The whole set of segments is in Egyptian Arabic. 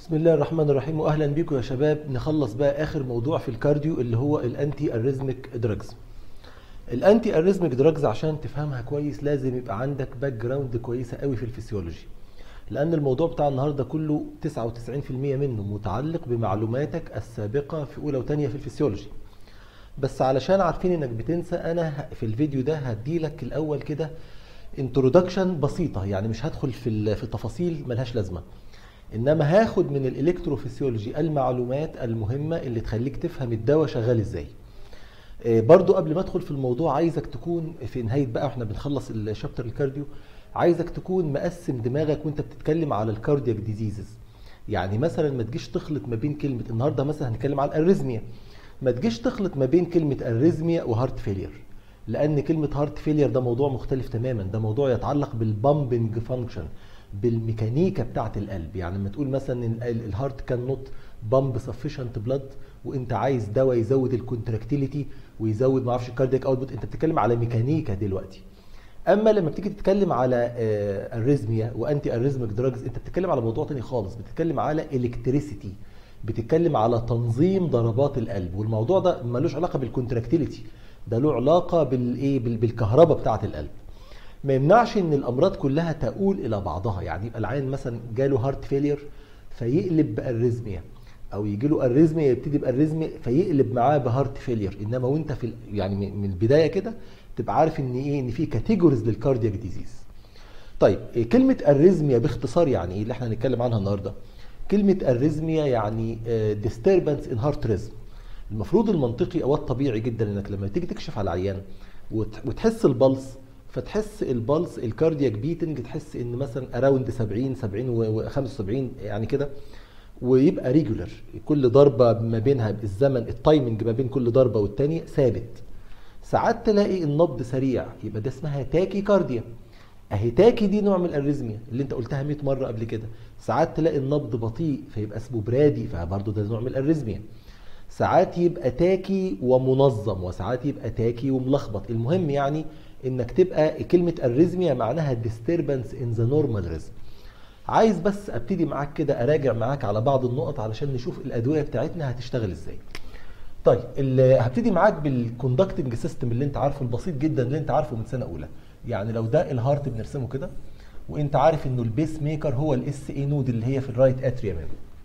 بسم الله الرحمن الرحيم واهلا بيكم يا شباب نخلص بقى اخر موضوع في الكارديو اللي هو الانتي اريزميك دراجز الانتي اريزميك دراجز عشان تفهمها كويس لازم يبقى عندك باك جراوند كويسه قوي في الفسيولوجي لان الموضوع بتاع النهارده كله 99% منه متعلق بمعلوماتك السابقه في اولى وثانيه في الفسيولوجي بس علشان عارفين انك بتنسى انا في الفيديو ده هديلك الاول كده انترودكشن بسيطه يعني مش هدخل في في تفاصيل ملهاش لازمه انما هاخد من الالكتروفيسيولوجي المعلومات المهمه اللي تخليك تفهم الدواء شغال ازاي برضو قبل ما ادخل في الموضوع عايزك تكون في نهايه بقى واحنا بنخلص الشابتر الكارديو عايزك تكون مقسم دماغك وانت بتتكلم على الكاردياك ديزيزز يعني مثلا ما تجيش تخلط ما بين كلمه النهارده مثلا هنتكلم على الاريزميا ما تجيش تخلط ما بين كلمه اريزميا وهارت فيلير لان كلمه هارت فيلير ده موضوع مختلف تماما ده موضوع يتعلق بالبامبنج فانكشن بالميكانيكا بتاعه القلب يعني لما تقول مثلا ان الهارت كان نوت بامب سفيشنت بلاد وانت عايز دواء يزود الكونتراكتيليتي ويزود ما اعرفش الكاردياك اوتبوت انت بتتكلم على ميكانيكا دلوقتي اما لما بتيجي تتكلم على اريزميا وانتي اريزميك دراجز انت بتتكلم على موضوع تاني خالص بتتكلم على الكتريسيتي بتتكلم على تنظيم ضربات القلب والموضوع ده ملوش علاقه بالكونتراكتيليتي ده له علاقه بالايه بالكهرباء بتاعه القلب ما يمنعش ان الامراض كلها تؤول الى بعضها يعني يبقى العيان مثلا جاله هارت فيلير فيقلب باريزميا او يجي له اريزميا يبتدي باريزميا فيقلب معاه بهارت فيلير انما وانت في يعني من البدايه كده تبقى عارف ان ايه ان في كاتيجوريز للكاردياك ديزيز طيب كلمه اريزميا باختصار يعني ايه اللي احنا هنتكلم عنها النهارده كلمه اريزميا يعني ديستربنس ان هارت ريزم المفروض المنطقي او الطبيعي جدا انك لما تيجي تكشف على العيان وتحس البلس فتحس البلس الكاردياك بيتنج تحس ان مثلا اراوند 70 70 و75 يعني كده ويبقى ريجولر كل ضربه ما بينها الزمن التايمنج ما بين كل ضربه والتانيه ثابت ساعات تلاقي النبض سريع يبقى ده اسمها تاكي كارديا اهي تاكي دي نوع من الاريزميا اللي انت قلتها 100 مره قبل كده ساعات تلاقي النبض بطيء فيبقى اسمه برادي فبرضه ده نوع من الاريزميا ساعات يبقى تاكي ومنظم وساعات يبقى تاكي وملخبط المهم يعني انك تبقى كلمه الريزميا معناها disturbance in the normal rhythm عايز بس ابتدي معاك كده اراجع معاك على بعض النقط علشان نشوف الادويه بتاعتنا هتشتغل ازاي طيب هبتدي معاك بالكوندكتنج سيستم اللي انت عارفه البسيط جدا اللي انت عارفه من سنه اولى يعني لو ده الهارت بنرسمه كده وانت عارف انه البيس ميكر هو الاس اي نود اللي هي في الرايت اتريوم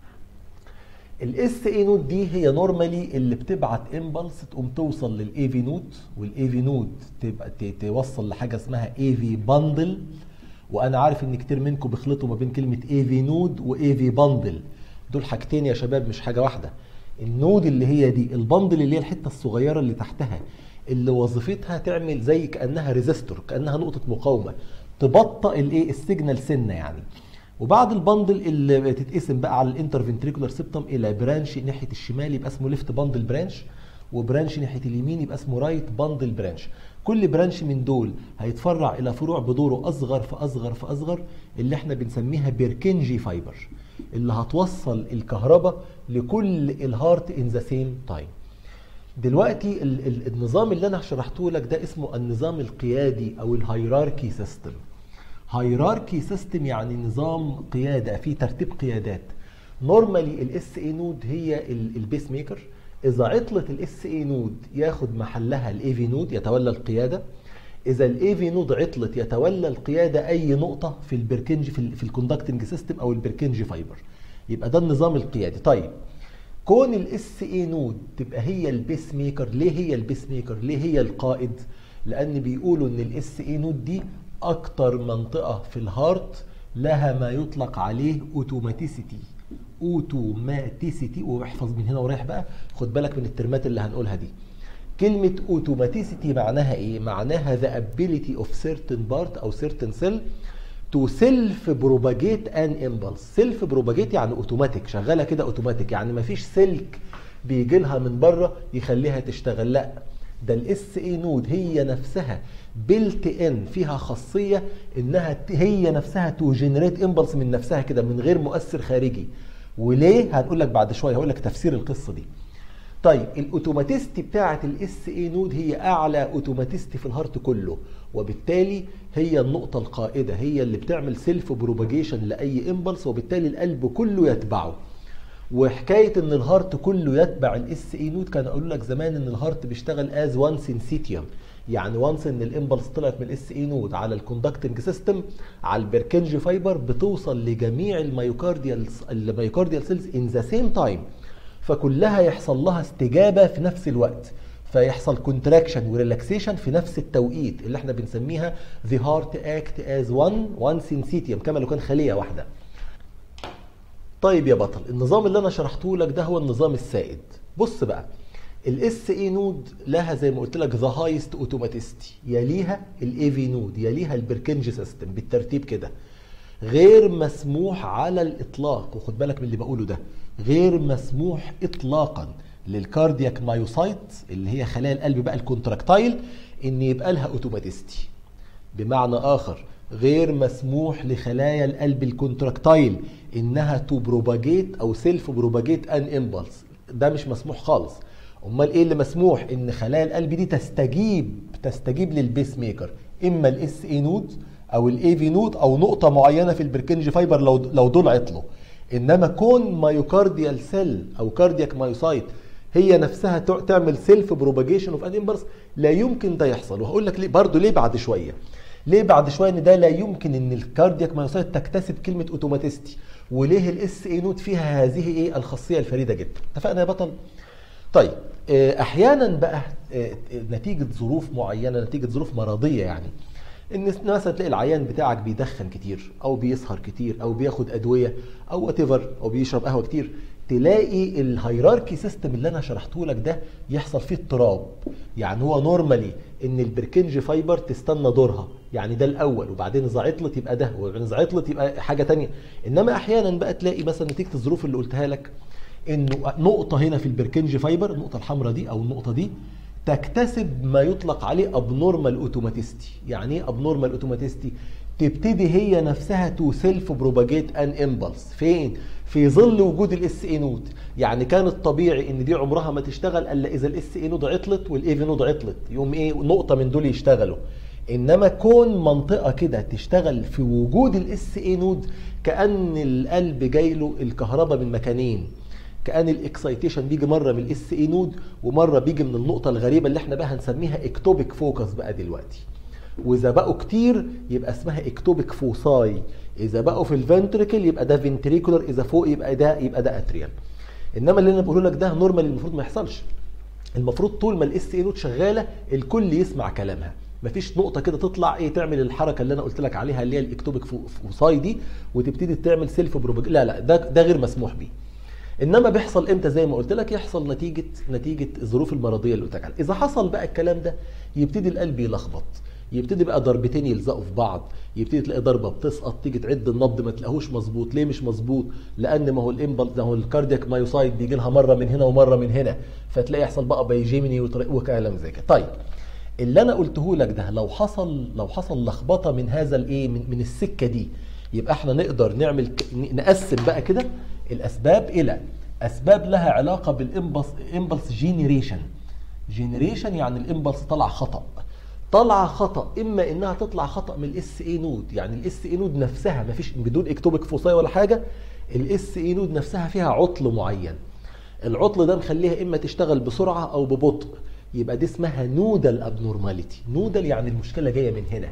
الاس اي نود دي هي نورمالي اللي بتبعت امبلس تقوم توصل للاي في نود والاي في نود تبقى توصل لحاجه اسمها اي في باندل وانا عارف ان كتير منكم بيخلطوا ما بين كلمه اي في نود واي في باندل دول حاجتين يا شباب مش حاجه واحده النود اللي هي دي البندل اللي هي الحته الصغيره اللي تحتها اللي وظيفتها تعمل زي كانها ريزيستور كانها نقطه مقاومه تبطئ الايه السيجنال سنه يعني وبعد البندل اللي بتتقسم بقى على الانترفنتريكولار سيبتم الى برانش ناحيه الشمال يبقى اسمه ليفت باندل برانش وبرانش ناحيه اليمين يبقى اسمه رايت باندل برانش كل برانش من دول هيتفرع الى فروع بدوره اصغر فاصغر فاصغر اللي احنا بنسميها بيركنجي فايبر اللي هتوصل الكهرباء لكل الهارت ان ذا سيم تايم دلوقتي ال ال النظام اللي انا شرحته لك ده اسمه النظام القيادي او الهيراركي سيستم هيراركي سيستم يعني نظام قياده في ترتيب قيادات نورمالي الاس اي نود هي البيس ميكر اذا عطلت الاس اي نود ياخد محلها الاي في نود يتولى القياده اذا الاي في نود عطلت يتولى القياده اي نقطه في البركنج في, في الكوندكتنج سيستم او البركنج فايبر يبقى ده النظام القيادي طيب كون الاس اي نود تبقى هي البيس ميكر ليه هي البيس ميكر ليه هي القائد لان بيقولوا ان الاس اي نود دي اكتر منطقه في الهارت لها ما يطلق عليه اوتوماتيسيتي اوتوماتيسيتي واحفظ من هنا ورايح بقى خد بالك من الترمات اللي هنقولها دي كلمة اوتوماتيسيتي معناها ايه؟ معناها the ability of certain part او certain cell to self propagate an impulse self propagate يعني اوتوماتيك شغالة كده اوتوماتيك يعني مفيش سلك بيجي لها من بره يخليها تشتغل لا ده الاس اي نود هي نفسها بيلت ان فيها خاصيه انها هي نفسها تو جنريت امبلس من نفسها كده من غير مؤثر خارجي وليه هنقول لك بعد شويه هقول لك تفسير القصه دي طيب الاوتوماتيستي بتاعه الاس اي نود هي اعلى اوتوماتيستي في الهارت كله وبالتالي هي النقطة القائدة هي اللي بتعمل سيلف بروباجيشن لأي امبلس وبالتالي القلب كله يتبعه وحكايه ان الهارت كله يتبع الاس اي نود كان اقول لك زمان ان الهارت بيشتغل از وان سينسيتيوم يعني وانس ان الامبلس طلعت من الاس اي نود على الكوندكتنج سيستم على البركنج فايبر بتوصل لجميع الميوكارديال الميوكارديال سيلز ان ذا سيم تايم فكلها يحصل لها استجابه في نفس الوقت فيحصل كونتراكشن وريلاكسيشن في نفس التوقيت اللي احنا بنسميها the heart act as one one syncytium كما لو كان خليه واحده طيب يا بطل النظام اللي انا شرحته لك ده هو النظام السائد بص بقى الاس اي نود لها زي ما قلت لك ذا هايست اوتوماتيستي يليها الاي في نود يليها البركنج سيستم بالترتيب كده غير مسموح على الاطلاق وخد بالك من اللي بقوله ده غير مسموح اطلاقا للكاردياك مايوسايت اللي هي خلايا القلب بقى الكونتراكتايل ان يبقى لها اوتوماتيستي بمعنى اخر غير مسموح لخلايا القلب الكونتراكتايل انها تو بروباجيت او سيلف بروباجيت ان امبلس ده مش مسموح خالص امال ايه اللي مسموح ان خلايا القلب دي تستجيب تستجيب للبيس ميكر اما الاس اي نود او الاي في نود او نقطه معينه في البركنج فايبر لو لو دول عطلوا انما كون مايوكارديال سيل او كاردياك مايوسايت هي نفسها تعمل سيلف بروباجيشن اوف ان امبلس لا يمكن ده يحصل وهقول لك ليه برضه ليه بعد شويه ليه بعد شويه ان ده لا يمكن ان الكاردياك مايوسايت تكتسب كلمه اوتوماتيستي وليه الاس اي نود فيها هذه ايه الخاصيه الفريده جدا اتفقنا يا بطل طيب احيانا بقى نتيجه ظروف معينه نتيجه ظروف مرضيه يعني ان مثلا تلاقي العيان بتاعك بيدخن كتير او بيسهر كتير او بياخد ادويه او وات او بيشرب قهوه كتير تلاقي الهيراركي سيستم اللي انا شرحته لك ده يحصل فيه اضطراب يعني هو نورمالي ان البركنج فايبر تستنى دورها يعني ده الاول وبعدين اذا عطلت يبقى ده وبعدين اذا عطلت يبقى حاجه تانية انما احيانا بقى تلاقي مثلا نتيجه الظروف اللي قلتها لك انه نقطه هنا في البركنج فايبر النقطه الحمراء دي او النقطه دي تكتسب ما يطلق عليه ابنورمال اوتوماتيستي يعني ايه ابنورمال اوتوماتيستي تبتدي هي نفسها تو سيلف بروباجيت ان امبلس فين في ظل وجود الاس اي نود يعني كان الطبيعي ان دي عمرها ما تشتغل الا اذا الاس اي نود عطلت والاي في نود عطلت يقوم ايه نقطه من دول يشتغلوا انما كون منطقه كده تشتغل في وجود الاس اي نود كان القلب جاي له الكهرباء من مكانين كان الاكسايتيشن بيجي مره من الاس اي نود ومره بيجي من النقطه الغريبه اللي احنا بقى هنسميها اكتوبيك فوكس بقى دلوقتي واذا بقوا كتير يبقى اسمها اكتوبيك فوساي اذا بقوا في الفنتريكل يبقى ده فنتريكولر اذا فوق يبقى ده يبقى ده اتريال انما اللي انا بقوله لك ده نورمال المفروض ما يحصلش المفروض طول ما الاس اي نود شغاله الكل يسمع كلامها مفيش نقطة كده تطلع ايه تعمل الحركة اللي انا قلت لك عليها اللي هي الاكتوبيك فوساي دي وتبتدي تعمل سيلف بروباج لا لا ده ده غير مسموح بيه انما بيحصل امتى زي ما قلت لك يحصل نتيجه نتيجه الظروف المرضيه اللي قلت لك عليها اذا حصل بقى الكلام ده يبتدي القلب يلخبط يبتدي بقى ضربتين يلزقوا في بعض يبتدي تلاقي ضربه بتسقط تيجي تعد النبض ما تلاقيهوش مظبوط ليه مش مظبوط لان ما هو الامبلس ده هو الكاردياك مايوسايد بيجي لها مره من هنا ومره من هنا فتلاقي يحصل بقى بايجيميني وكلام زي كده طيب اللي انا قلته لك ده لو حصل لو حصل لخبطه من هذا الايه من, من السكه دي يبقى احنا نقدر نعمل نقسم بقى كده الاسباب الى اسباب لها علاقه بالامبلس امبلس جينيريشن جينيريشن يعني الامبلس طلع خطا طالعه خطا اما انها تطلع خطا من الاس اي نود يعني الاس اي نود نفسها ما فيش بدون اكتوبيك فوساي ولا حاجه الاس اي نود نفسها فيها عطل معين العطل ده مخليها اما تشتغل بسرعه او ببطء يبقى دي اسمها نودال ابنورماليتي نودال يعني المشكله جايه من هنا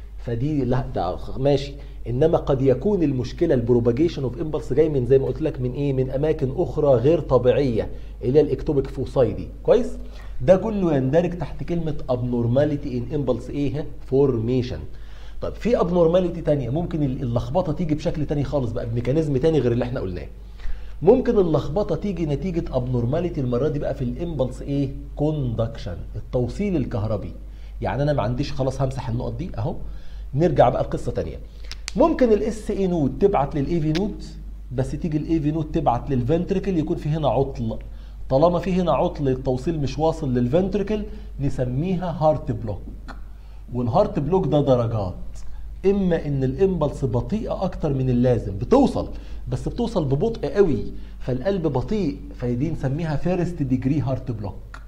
فدي لا ده ماشي انما قد يكون المشكله البروباجيشن اوف امبلس جاي من زي ما قلت لك من ايه من اماكن اخرى غير طبيعيه اللي هي الاكتوبيك فوساي دي كويس ده كله يندرج تحت كلمه ابنورماليتي ان امبلس ايه فورميشن طب في ابنورماليتي تانية ممكن اللخبطه تيجي بشكل تاني خالص بقى بميكانيزم تاني غير اللي احنا قلناه ممكن اللخبطه تيجي نتيجه ابنورماليتي المره دي بقى في الامبلس ايه كوندكشن التوصيل الكهربي يعني انا ما عنديش خلاص همسح النقط دي اهو نرجع بقى لقصه تانية ممكن الاس اي نود تبعت للاي في نود بس تيجي الاي في نود تبعت للفنتريكل يكون في هنا عطل طالما في هنا عطل التوصيل مش واصل للفنتريكل نسميها هارت بلوك والهارت بلوك ده درجات اما ان الامبلس بطيئه اكتر من اللازم بتوصل بس بتوصل ببطء قوي فالقلب بطيء فدي نسميها فيرست ديجري هارت بلوك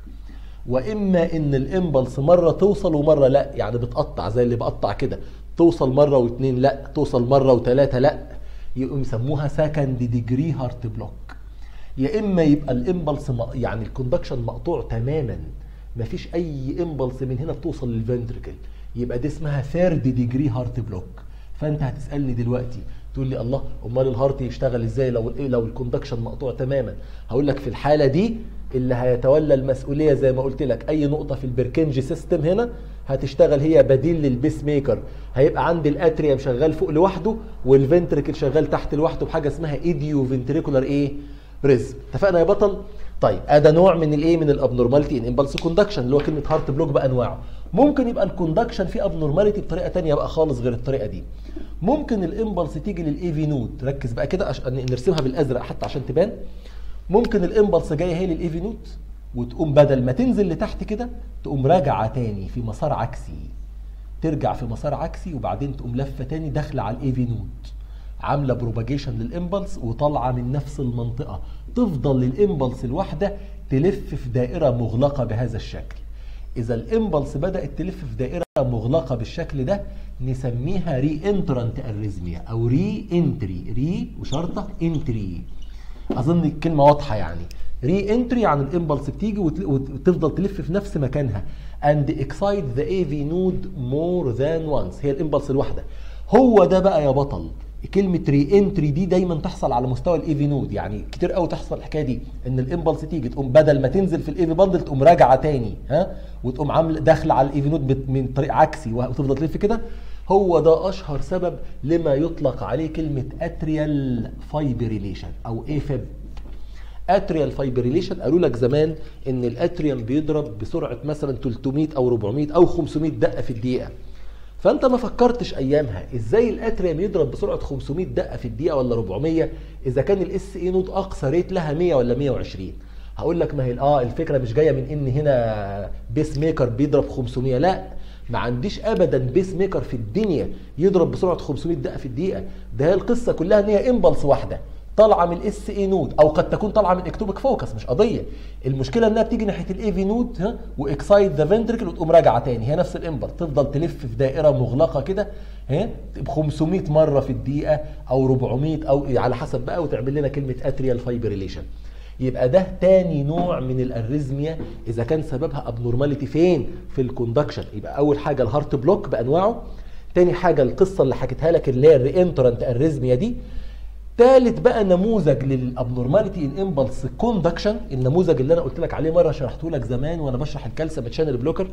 واما ان الامبلس مره توصل ومره لا يعني بتقطع زي اللي بقطع كده توصل مره واثنين لا توصل مره وثلاثه لا يقوم يسموها سكند ديجري هارت بلوك يا اما يبقى الامبلس يعني الكوندكشن مقطوع تماما مفيش اي امبلس من هنا بتوصل للفنتركل يبقى دي اسمها ثيرد ديجري هارت بلوك فانت هتسالني دلوقتي تقول لي الله امال الهارت يشتغل ازاي لو لو الكوندكشن مقطوع تماما هقول لك في الحاله دي اللي هيتولى المسؤوليه زي ما قلت لك اي نقطه في البركنجي سيستم هنا هتشتغل هي بديل للبيس ميكر هيبقى عندي الاتريوم شغال فوق لوحده والفنتركل شغال تحت لوحده بحاجه اسمها ايديو فنتريكولار ايه ريزم اتفقنا يا بطل طيب ادي نوع من الايه من الابنورماليتي ان امبلس كوندكشن اللي هو كلمه هارت بلوك بانواعه ممكن يبقى الكوندكشن فيه ابنورماليتي بطريقه ثانيه بقى خالص غير الطريقه دي ممكن الامبلس تيجي للاي في نود ركز بقى كده عشان نرسمها بالازرق حتى عشان تبان ممكن الامبلس جايه هي للاي في نود وتقوم بدل ما تنزل لتحت كده تقوم راجعه تاني في مسار عكسي ترجع في مسار عكسي وبعدين تقوم لفه تاني داخله على الاي في نود عامله بروباجيشن للامبلس وطالعه من نفس المنطقه تفضل الامبلس الواحده تلف في دائره مغلقه بهذا الشكل اذا الامبلس بدات تلف في دائره مغلقه بالشكل ده نسميها ري انترنت اريزميا او ري انتري ري وشرطه انتري اظن الكلمه واضحه يعني ري انتري عن الامبلس بتيجي وتفضل تلف في نفس مكانها and excite the AV node more than once هي الامبلس الواحده هو ده بقى يا بطل كلمه ري انتري دي دايما تحصل على مستوى الاي في نود يعني كتير قوي تحصل الحكايه دي ان الامبلس تيجي تقوم بدل ما تنزل في الاي في باندل تقوم راجعه تاني ها وتقوم عامله داخله على الاي في نود من طريق عكسي وتفضل تلف كده هو ده اشهر سبب لما يطلق عليه كلمه اتريال فايبريليشن او ايفب اتريال فايبريليشن قالوا لك زمان ان الاتريوم بيضرب بسرعه مثلا 300 او 400 او 500 دقه في الدقيقه فانت ما فكرتش ايامها ازاي الاتريوم يضرب بسرعه 500 دقه في الدقيقه ولا 400 اذا كان الاس اي نود اقصى ريت لها 100 ولا 120 هقول لك ما هي اه الفكره مش جايه من ان هنا بيس ميكر بيضرب 500 لا ما عنديش ابدا بيس ميكر في الدنيا يضرب بسرعه 500 دقه في الدقيقه ده هي القصه كلها ان هي امبلس واحده طالعه من الاس اي نود او قد تكون طالعه من اكتوبك فوكس مش قضيه المشكله انها بتيجي ناحيه الاي في نود ها واكسايد ذا فنتركل وتقوم راجعه تاني هي نفس الامبر تفضل تلف في دائره مغلقه كده ها ب 500 مره في الدقيقه او 400 او على حسب بقى وتعمل لنا كلمه اتريال فايبريليشن يبقى ده تاني نوع من الاريزميا اذا كان سببها ابنورماليتي فين في الكوندكشن يبقى اول حاجه الهارت بلوك بانواعه تاني حاجه القصه اللي حكيتها لك اللي هي الرينترنت اريزميا دي ثالث بقى نموذج للابنورماليتي ان امبلس كوندكشن النموذج اللي انا قلت لك عليه مره شرحته لك زمان وانا بشرح الكالسيوم تشانل بلوكر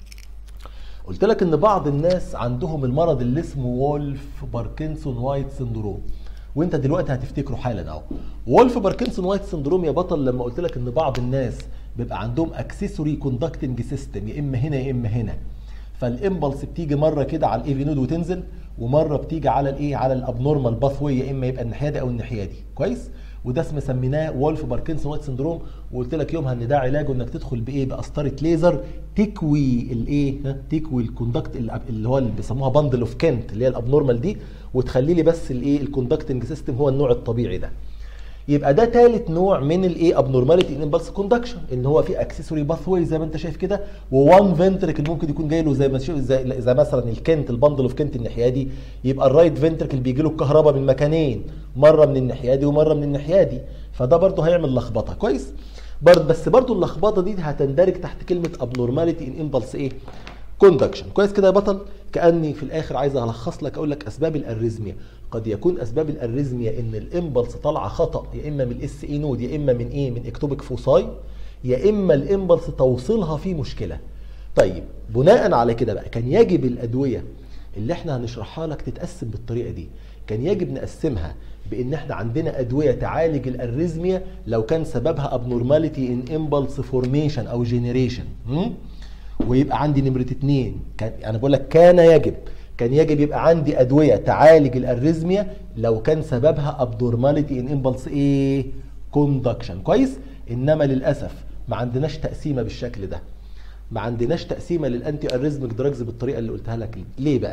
قلت لك ان بعض الناس عندهم المرض اللي اسمه وولف باركنسون وايت سندروم وانت دلوقتي هتفتكره حالا اهو وولف باركنسون وايت سندروم يا بطل لما قلت لك ان بعض الناس بيبقى عندهم اكسسوري كوندكتنج سيستم يا اما هنا يا اما هنا فالامبلس بتيجي مره كده على الاي في نود وتنزل ومره بتيجي على الايه على الابنورمال باثوي يا اما يبقى الناحيه دي او الناحيه دي كويس وده اسمه سميناه وولف باركنسون وايت سندروم وقلت لك يومها ان ده علاجه انك تدخل بايه بقسطره ليزر تكوي الايه تكوي الكوندكت اللي هو اللي بيسموها باندل اوف كنت اللي هي الابنورمال دي وتخلي لي بس الايه الكوندكتنج سيستم هو النوع الطبيعي ده يبقى ده ثالث نوع من الايه ابنورماليتي ان امبلس كوندكشن ان هو في اكسسوري باثوي زي ما انت شايف كده ووان فنتركل ممكن يكون جاي له زي ما تشوف زي, زي مثلا الكنت البندل اوف كنت الناحيه دي يبقى الرايت فنتركل بيجي له الكهرباء من مكانين مره من الناحيه دي ومره من الناحيه دي فده برضه هيعمل لخبطه كويس برضه بس برضه اللخبطه دي هتندرج تحت كلمه ابنورماليتي ان امبلس ايه كوندكشن كويس كده يا بطل كاني في الاخر عايز الخص لك اقول لك اسباب الاريزميا قد يكون اسباب الاريزميا ان الامبلس طالعه خطا يا اما من الاس اي نود يا اما من ايه من اكتوبيك فوساي يا اما الامبلس توصيلها فيه مشكله طيب بناء على كده بقى كان يجب الادويه اللي احنا هنشرحها لك تتقسم بالطريقه دي كان يجب نقسمها بان احنا عندنا ادويه تعالج الاريزميا لو كان سببها ابنورماليتي ان امبلس فورميشن او جينيريشن ويبقى عندي نمرة اتنين كان انا بقول لك كان يجب كان يجب يبقى عندي ادويه تعالج الاريزميا لو كان سببها ابنورماليتي ان امبلس ايه كوندكشن كويس انما للاسف ما عندناش تقسيمه بالشكل ده ما عندناش تقسيمه للانتي اريزميك دراجز بالطريقه اللي قلتها لك ليه بقى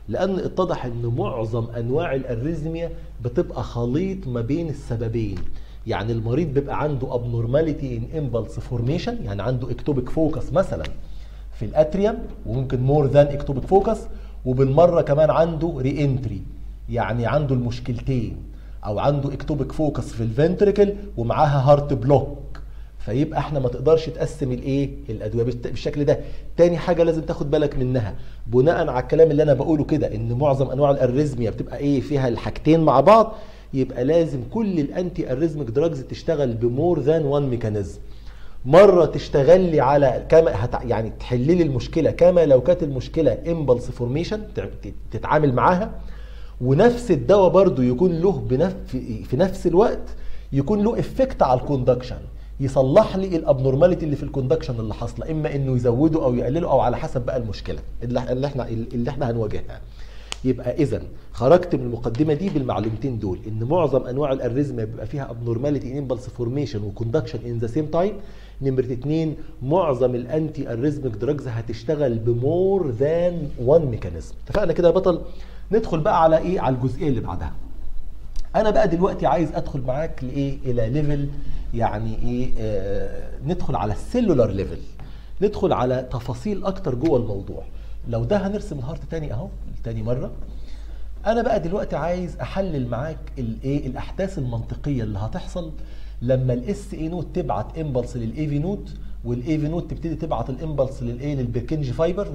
لان اتضح ان معظم انواع الاريزميا بتبقى خليط ما بين السببين يعني المريض بيبقى عنده abnormality in impulse formation يعني عنده ectopic focus مثلا في الاتريوم وممكن مور ذان ectopic focus وبالمره كمان عنده ري انتري يعني عنده المشكلتين او عنده ectopic focus في الفنتريكل ومعاها هارت بلوك فيبقى احنا ما تقدرش تقسم الايه الادويه بالت- بالشكل ده تاني حاجه لازم تاخد بالك منها بناء على الكلام اللي انا بقوله كده ان معظم انواع الاريزميا بتبقى ايه فيها الحاجتين مع بعض يبقى لازم كل الانتي اريزميك دراجز تشتغل بمور ذان وان ميكانيزم مره تشتغل لي على كما هت يعني تحل لي المشكله كما لو كانت المشكله امبلس فورميشن تتعامل معاها ونفس الدواء برضو يكون له بنف في نفس الوقت يكون له افكت على الكوندكشن يصلح لي الابنورماليتي اللي في الكوندكشن اللي حاصله اما انه يزوده او يقلله او على حسب بقى المشكله اللي اللي احنا اللي احنا هنواجهها يبقى اذا خرجت من المقدمه دي بالمعلومتين دول ان معظم انواع الاريزميا بيبقى فيها ابنورماليتي ان امبلس فورميشن وكوندكشن ان ذا سيم تايم نمره اتنين معظم الانتي اريزميك دراجز هتشتغل بمور ذان وان ميكانيزم اتفقنا كده يا بطل ندخل بقى على ايه على الجزئيه اللي بعدها انا بقى دلوقتي عايز ادخل معاك لايه الى ليفل يعني ايه آه ندخل على السيلولار ليفل ندخل على تفاصيل اكتر جوه الموضوع لو ده هنرسم الهارت تاني اهو تاني مره انا بقى دلوقتي عايز احلل معاك الايه الاحداث المنطقيه اللي هتحصل لما الاس اي نوت تبعت امبلس للاي في نوت والاي في نوت تبتدي تبعت الامبلس للايه للبركنجي فايبر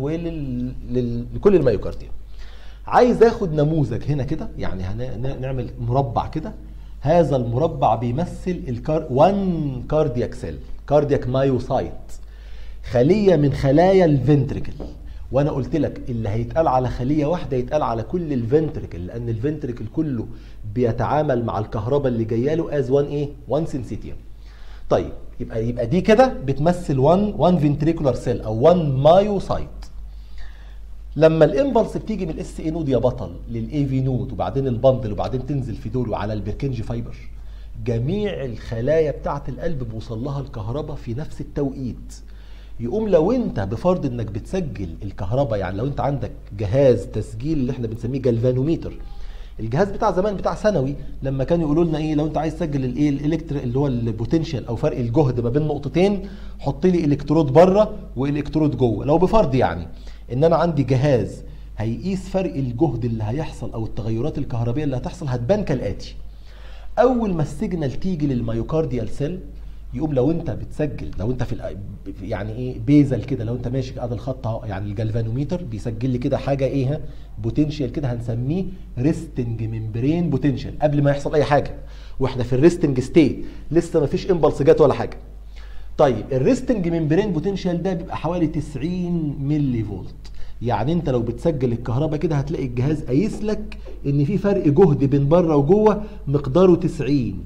ولكل الميوكارديوم عايز اخد نموذج هنا كده يعني هنعمل مربع كده هذا المربع بيمثل الكار 1 كاردياك سيل كاردياك مايوسايت خليه من خلايا الفنتريكل وانا قلت لك اللي هيتقال على خليه واحده يتقال على كل الفنتريكل لان الفنتريكل كله بيتعامل مع الكهرباء اللي جايه له از 1 ايه 1 سنسيتيوم طيب يبقى يبقى دي كده بتمثل 1 1 فنتريكولار سيل او 1 مايوسايت لما الامبلس بتيجي من الاس اي نود يا بطل للاي في نود وبعدين البندل وبعدين تنزل في دول وعلى البركنجي فايبر جميع الخلايا بتاعه القلب بيوصل لها الكهرباء في نفس التوقيت يقوم لو انت بفرض انك بتسجل الكهرباء يعني لو انت عندك جهاز تسجيل اللي احنا بنسميه جلفانوميتر الجهاز بتاع زمان بتاع ثانوي لما كانوا يقولوا لنا ايه لو انت عايز تسجل الايه الالكتر اللي هو البوتنشال او فرق الجهد ما بين نقطتين حط لي الكترود بره والكترود جوه لو بفرض يعني ان انا عندي جهاز هيقيس فرق الجهد اللي هيحصل او التغيرات الكهربائيه اللي هتحصل هتبان كالاتي اول ما السيجنال تيجي للميوكارديال سيل يقوم لو انت بتسجل لو انت في يعني ايه بيزل كده لو انت ماشي قاعد الخط اهو يعني الجلفانوميتر بيسجل لي كده حاجه ايه بوتنشال كده هنسميه ريستنج ممبرين بوتنشال قبل ما يحصل اي حاجه واحنا في الريستنج ستيت لسه ما فيش امبلس جت ولا حاجه طيب الريستنج ممبرين بوتنشال ده بيبقى حوالي 90 ملي فولت يعني انت لو بتسجل الكهرباء كده هتلاقي الجهاز قايس لك ان في فرق جهد بين بره وجوه مقداره 90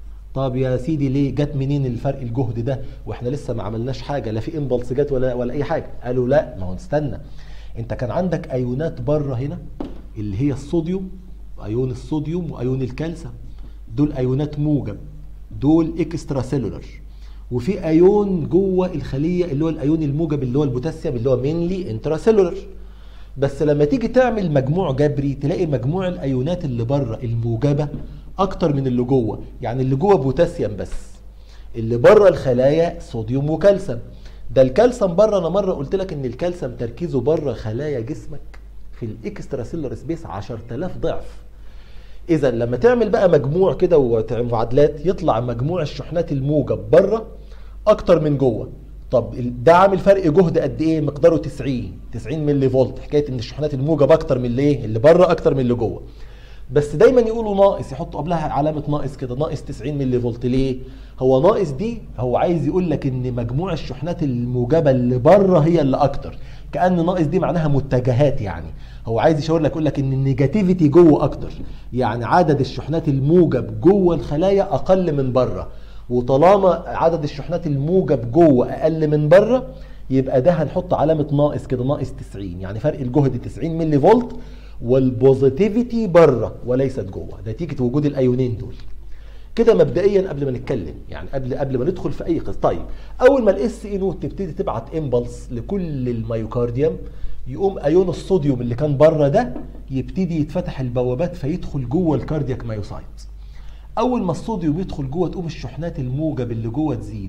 طب يا سيدي ليه جت منين الفرق الجهد ده واحنا لسه ما عملناش حاجه لا في امبلس جت ولا ولا اي حاجه قالوا لا ما هو استنى انت كان عندك ايونات بره هنا اللي هي الصوديوم ايون الصوديوم وايون الكالسيوم دول ايونات موجب دول اكسترا سيلولر وفي ايون جوه الخليه اللي هو الايون الموجب اللي هو البوتاسيوم اللي هو مينلي انترا سيلولر بس لما تيجي تعمل مجموع جبري تلاقي مجموع الايونات اللي بره الموجبه اكتر من اللي جوه يعني اللي جوه بوتاسيوم بس اللي بره الخلايا صوديوم وكالسيوم ده الكالسيوم بره انا مره قلت لك ان الكالسيوم تركيزه بره خلايا جسمك في الاكسترا سيلولر سبيس 10000 ضعف اذا لما تعمل بقى مجموع كده ومعادلات يطلع مجموع الشحنات الموجب بره اكتر من جوه طب ده عامل فرق جهد قد ايه مقداره 90 90 ملي فولت حكايه ان الشحنات الموجب اكتر من اللي ايه اللي بره اكتر من اللي جوه بس دايما يقولوا ناقص يحطوا قبلها علامه ناقص كده ناقص 90 ملي فولت ليه هو ناقص دي هو عايز يقول لك ان مجموع الشحنات الموجبه اللي بره هي اللي اكتر كان ناقص دي معناها متجهات يعني هو عايز يشاور لك يقول لك ان النيجاتيفيتي جوه اكتر يعني عدد الشحنات الموجب جوه الخلايا اقل من بره وطالما عدد الشحنات الموجب جوه اقل من بره يبقى ده هنحط علامه ناقص كده ناقص 90 يعني فرق الجهد 90 ملي فولت والبوزيتيفيتي بره وليست جوه نتيجه وجود الايونين دول كده مبدئيا قبل ما نتكلم يعني قبل قبل ما ندخل في اي قصه طيب اول ما الاس اي نوت تبتدي تبعت امبلس لكل الميوكارديوم يقوم ايون الصوديوم اللي كان بره ده يبتدي يتفتح البوابات فيدخل جوه الكاردياك مايوسايت اول ما الصوديوم يدخل جوه تقوم الشحنات الموجب اللي جوه تزيد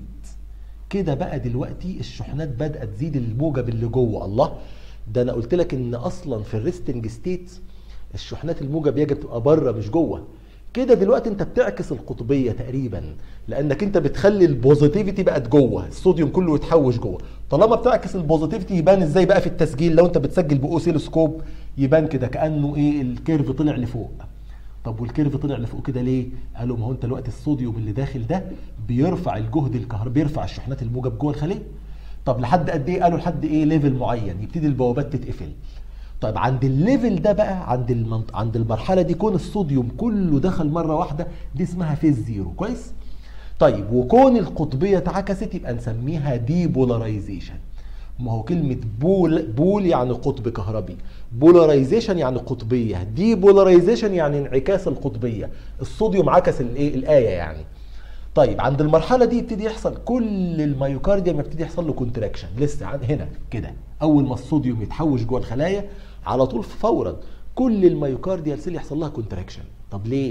كده بقى دلوقتي الشحنات بدات تزيد الموجب اللي جوه الله ده انا قلت لك ان اصلا في الريستنج ستيت الشحنات الموجب يجب تبقى بره مش جوه كده دلوقتي انت بتعكس القطبيه تقريبا لانك انت بتخلي البوزيتيفيتي بقت جوه الصوديوم كله يتحوش جوه طالما بتعكس البوزيتيفيتي يبان ازاي بقى في التسجيل لو انت بتسجل باوسيلوسكوب يبان كده كانه ايه الكيرف طلع لفوق طب والكيرف طلع لفوق كده ليه قالوا ما هو انت دلوقتي الصوديوم اللي داخل ده بيرفع الجهد الكهربائي بيرفع الشحنات الموجب جوه الخليه طب لحد قد ايه قالوا لحد ايه ليفل معين يبتدي البوابات تتقفل طيب عند الليفل ده بقى عند المنط... عند المرحله دي كون الصوديوم كله دخل مره واحده دي اسمها فيز زيرو كويس طيب وكون القطبيه اتعكست يبقى نسميها ديبولاريزيشن ما هو كلمة بول بول يعني قطب كهربي بولاريزيشن يعني قطبية ديبولاريزيشن يعني انعكاس القطبية الصوديوم عكس الايه الآية يعني طيب عند المرحلة دي يبتدي يحصل كل الميوكارديوم يبتدي يحصل له كونتراكشن لسه عند هنا كده أول ما الصوديوم يتحوش جوه الخلايا على طول فورا كل الميوكارديال سيل يحصل لها كونتراكشن طب ليه؟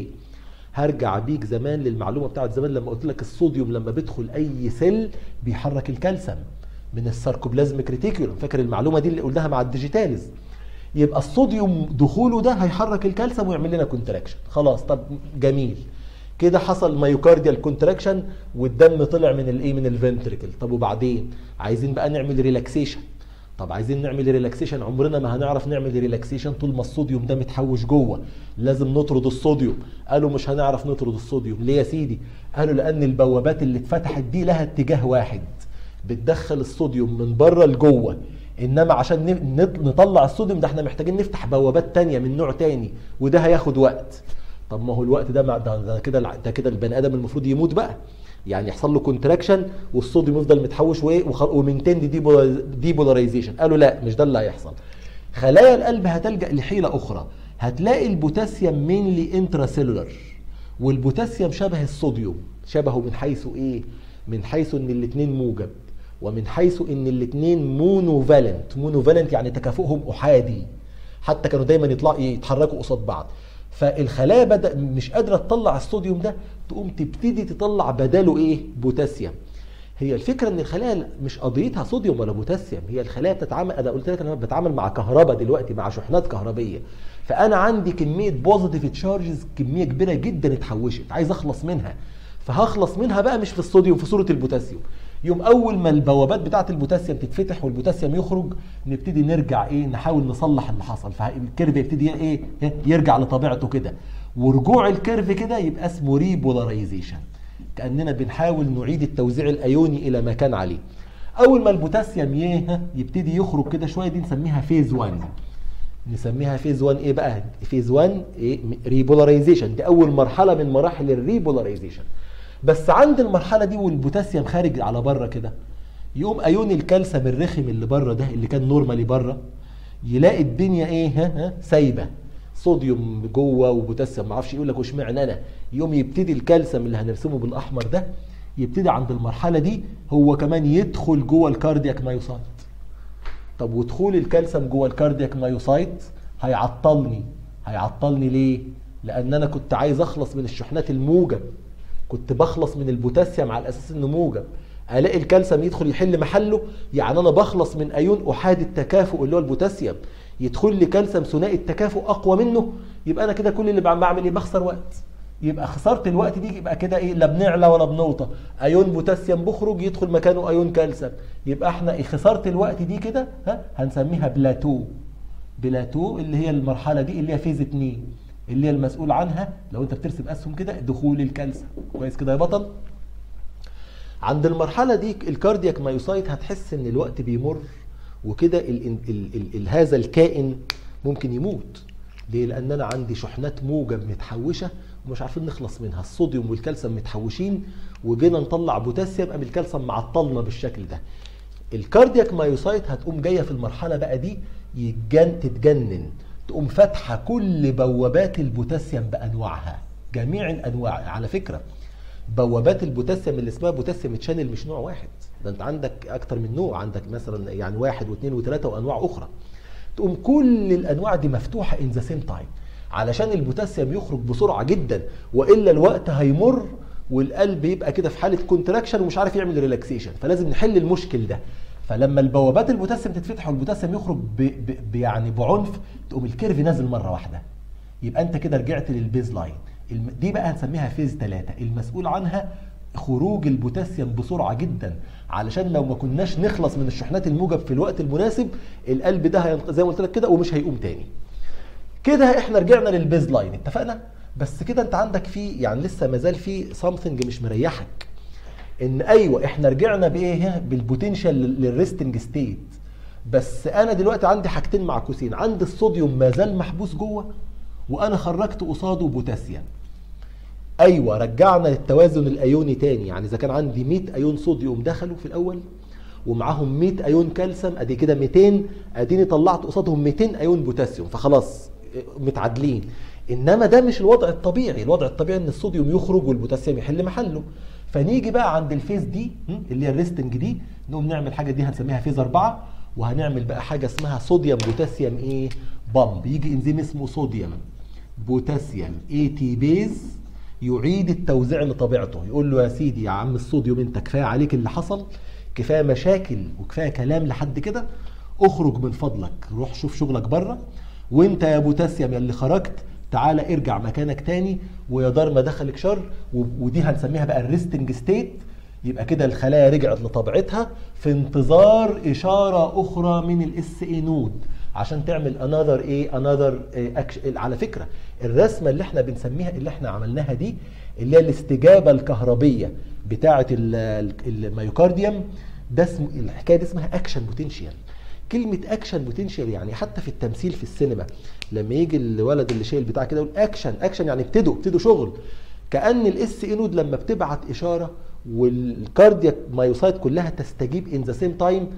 هرجع بيك زمان للمعلومة بتاعت زمان لما قلت لك الصوديوم لما بيدخل أي سيل بيحرك الكالسيوم من الساركوبلازميك ريتيكولوم فاكر المعلومه دي اللي قلناها مع الديجيتاليز يبقى الصوديوم دخوله ده هيحرك الكالسيوم ويعمل لنا كونتراكشن خلاص طب جميل كده حصل مايوكارديال كونتراكشن والدم طلع من الايه من الفنتريكل طب وبعدين عايزين بقى نعمل ريلاكسيشن طب عايزين نعمل ريلاكسيشن عمرنا ما هنعرف نعمل ريلاكسيشن طول ما الصوديوم ده متحوش جوه لازم نطرد الصوديوم قالوا مش هنعرف نطرد الصوديوم ليه يا سيدي قالوا لان البوابات اللي اتفتحت دي لها اتجاه واحد بتدخل الصوديوم من بره لجوه انما عشان نطلع الصوديوم ده احنا محتاجين نفتح بوابات تانية من نوع تاني وده هياخد وقت طب ما هو الوقت ده مع ده كده ده كده البني ادم المفروض يموت بقى يعني يحصل له كونتراكشن والصوديوم يفضل متحوش ومنتند ديبولاريزيشن قالوا لا مش ده اللي هيحصل خلايا القلب هتلجا لحيله اخرى هتلاقي البوتاسيوم مينلي انترا سيلولر والبوتاسيوم شبه الصوديوم شبهه من حيث ايه من حيث ان الاثنين موجب ومن حيث ان الاثنين مونوفالنت مونوفالنت يعني تكافؤهم احادي حتى كانوا دايما يطلعوا يتحركوا قصاد بعض فالخلايا بدا مش قادره تطلع الصوديوم ده تقوم تبتدي تطلع بداله ايه بوتاسيوم هي الفكره ان الخلايا مش قضيتها صوديوم ولا بوتاسيوم هي الخلايا بتتعامل انا قلت لك انا بتعامل مع كهرباء دلوقتي مع شحنات كهربيه فانا عندي كميه بوزيتيف تشارجز كميه كبيره جدا اتحوشت عايز اخلص منها فهخلص منها بقى مش في الصوديوم في صوره البوتاسيوم يوم اول ما البوابات بتاعه البوتاسيوم تتفتح والبوتاسيوم يخرج نبتدي نرجع ايه نحاول نصلح اللي حصل فالكيرف يبتدي ايه يرجع لطبيعته كده ورجوع الكيرف كده يبقى اسمه ريبولاريزيشن كاننا بنحاول نعيد التوزيع الايوني الى ما كان عليه اول ما البوتاسيوم يه يبتدي يخرج كده شويه دي نسميها فيز 1 نسميها فيز 1 ايه بقى فيز 1 ايه ريبولاريزيشن دي اول مرحله من مراحل الريبولاريزيشن بس عند المرحله دي والبوتاسيوم خارج على بره كده يقوم ايون الكالسيوم الرخم اللي بره ده اللي كان نورمالي بره يلاقي الدنيا ايه ها, ها سايبه صوديوم جوه وبوتاسيوم ما اعرفش يقول لك واشمعنى انا يقوم يبتدي الكالسيوم اللي هنرسمه بالاحمر ده يبتدي عند المرحله دي هو كمان يدخل جوه الكاردياك مايوسايت طب ودخول الكالسيوم جوه الكاردياك مايوسايت هيعطلني هيعطلني ليه لان انا كنت عايز اخلص من الشحنات الموجب كنت بخلص من البوتاسيوم على اساس انه موجب الاقي الكالسيوم يدخل يحل محله يعني انا بخلص من ايون احاد التكافؤ اللي هو البوتاسيوم يدخل لي كالسيوم ثنائي التكافؤ اقوى منه يبقى انا كده كل اللي بعمل ايه بخسر وقت يبقى خساره الوقت دي يبقى كده ايه لا بنعلى ولا بنوطى ايون بوتاسيوم بخرج يدخل مكانه ايون كالسيوم يبقى احنا إيه خساره الوقت دي كده ها هنسميها بلاتو بلاتو اللي هي المرحله دي اللي هي فيز 2 اللي هي المسؤول عنها لو انت بترسم اسهم كده دخول الكالسيوم كويس كده يا بطل عند المرحله دي الكاردياك مايوسايت هتحس ان الوقت بيمر وكده ال ال ال ال هذا الكائن ممكن يموت ليه لان انا عندي شحنات موجب متحوشه ومش عارفين نخلص منها الصوديوم والكالسيوم متحوشين وجينا نطلع بوتاسيوم قام الكالسيوم معطلنا بالشكل ده الكاردياك مايوسايت هتقوم جايه في المرحله بقى دي يتجن تتجنن تقوم فاتحه كل بوابات البوتاسيوم بانواعها جميع الانواع على فكره بوابات البوتاسيوم اللي اسمها بوتاسيوم تشانل مش نوع واحد ده انت عندك اكتر من نوع عندك مثلا يعني واحد واثنين وثلاثه وانواع اخرى تقوم كل الانواع دي مفتوحه ان ذا سيم تايم علشان البوتاسيوم يخرج بسرعه جدا والا الوقت هيمر والقلب يبقى كده في حاله كونتراكشن ومش عارف يعمل ريلاكسيشن فلازم نحل المشكل ده فلما البوابات البوتاسيوم تتفتح والبوتاسيوم يخرج ب ب ب يعني بعنف تقوم الكيرف نازل مره واحده يبقى انت كده رجعت للبيز لاين الم- دي بقى هنسميها فيز 3 المسؤول عنها خروج البوتاسيوم بسرعه جدا علشان لو ما كناش نخلص من الشحنات الموجب في الوقت المناسب القلب ده هينق- زي ما قلت لك كده ومش هيقوم تاني كده احنا رجعنا للبيز لاين اتفقنا بس كده انت عندك في يعني لسه ما زال في سامثينج مش مريحك ان ايوه احنا رجعنا بايه بالبوتنشال للريستنج ستيت بس انا دلوقتي عندي حاجتين معكوسين عندي الصوديوم ما زال محبوس جوه وانا خرجت قصاده بوتاسيوم ايوه رجعنا للتوازن الايوني تاني يعني اذا كان عندي 100 ايون صوديوم دخلوا في الاول ومعاهم 100 ايون كالسيوم ادي كده 200 اديني طلعت قصادهم 200 ايون بوتاسيوم فخلاص متعادلين انما ده مش الوضع الطبيعي الوضع الطبيعي ان الصوديوم يخرج والبوتاسيوم يحل محله فنيجي بقى عند الفيز دي م، اللي هي الريستنج دي نقوم نعمل حاجه دي هنسميها فيز 4 وهنعمل بقى حاجه اسمها صوديوم بوتاسيوم ايه بامب يجي انزيم اسمه صوديوم بوتاسيوم اي تي بيز يعيد التوزيع لطبيعته يقول له يا سيدي يا عم الصوديوم انت كفايه عليك اللي حصل كفايه مشاكل وكفايه كلام لحد كده اخرج من فضلك روح شوف شغلك بره وانت يا بوتاسيوم يا اللي خرجت تعالى ارجع مكانك تاني ويا دار ما دخلك شر و- ودي هنسميها بقى الريستنج ستيت يبقى كده الخلايا رجعت لطبيعتها في انتظار اشاره اخرى من الاس اي نود عشان تعمل انذر ايه انذر اكشن على فكره الرسمه اللي احنا بنسميها اللي احنا عملناها دي اللي هي الاستجابه الكهربيه بتاعه ال- ال- الميوكارديوم ده اسمه الحكايه دي اسمها اكشن بوتنشال كلمة اكشن بوتنشال يعني حتى في التمثيل في السينما لما يجي الولد اللي شايل بتاع كده يقول اكشن اكشن يعني ابتدوا ابتدوا شغل كأن الاس اي نود لما بتبعت اشارة والكاردياك مايوسايت كلها تستجيب ان ذا سيم تايم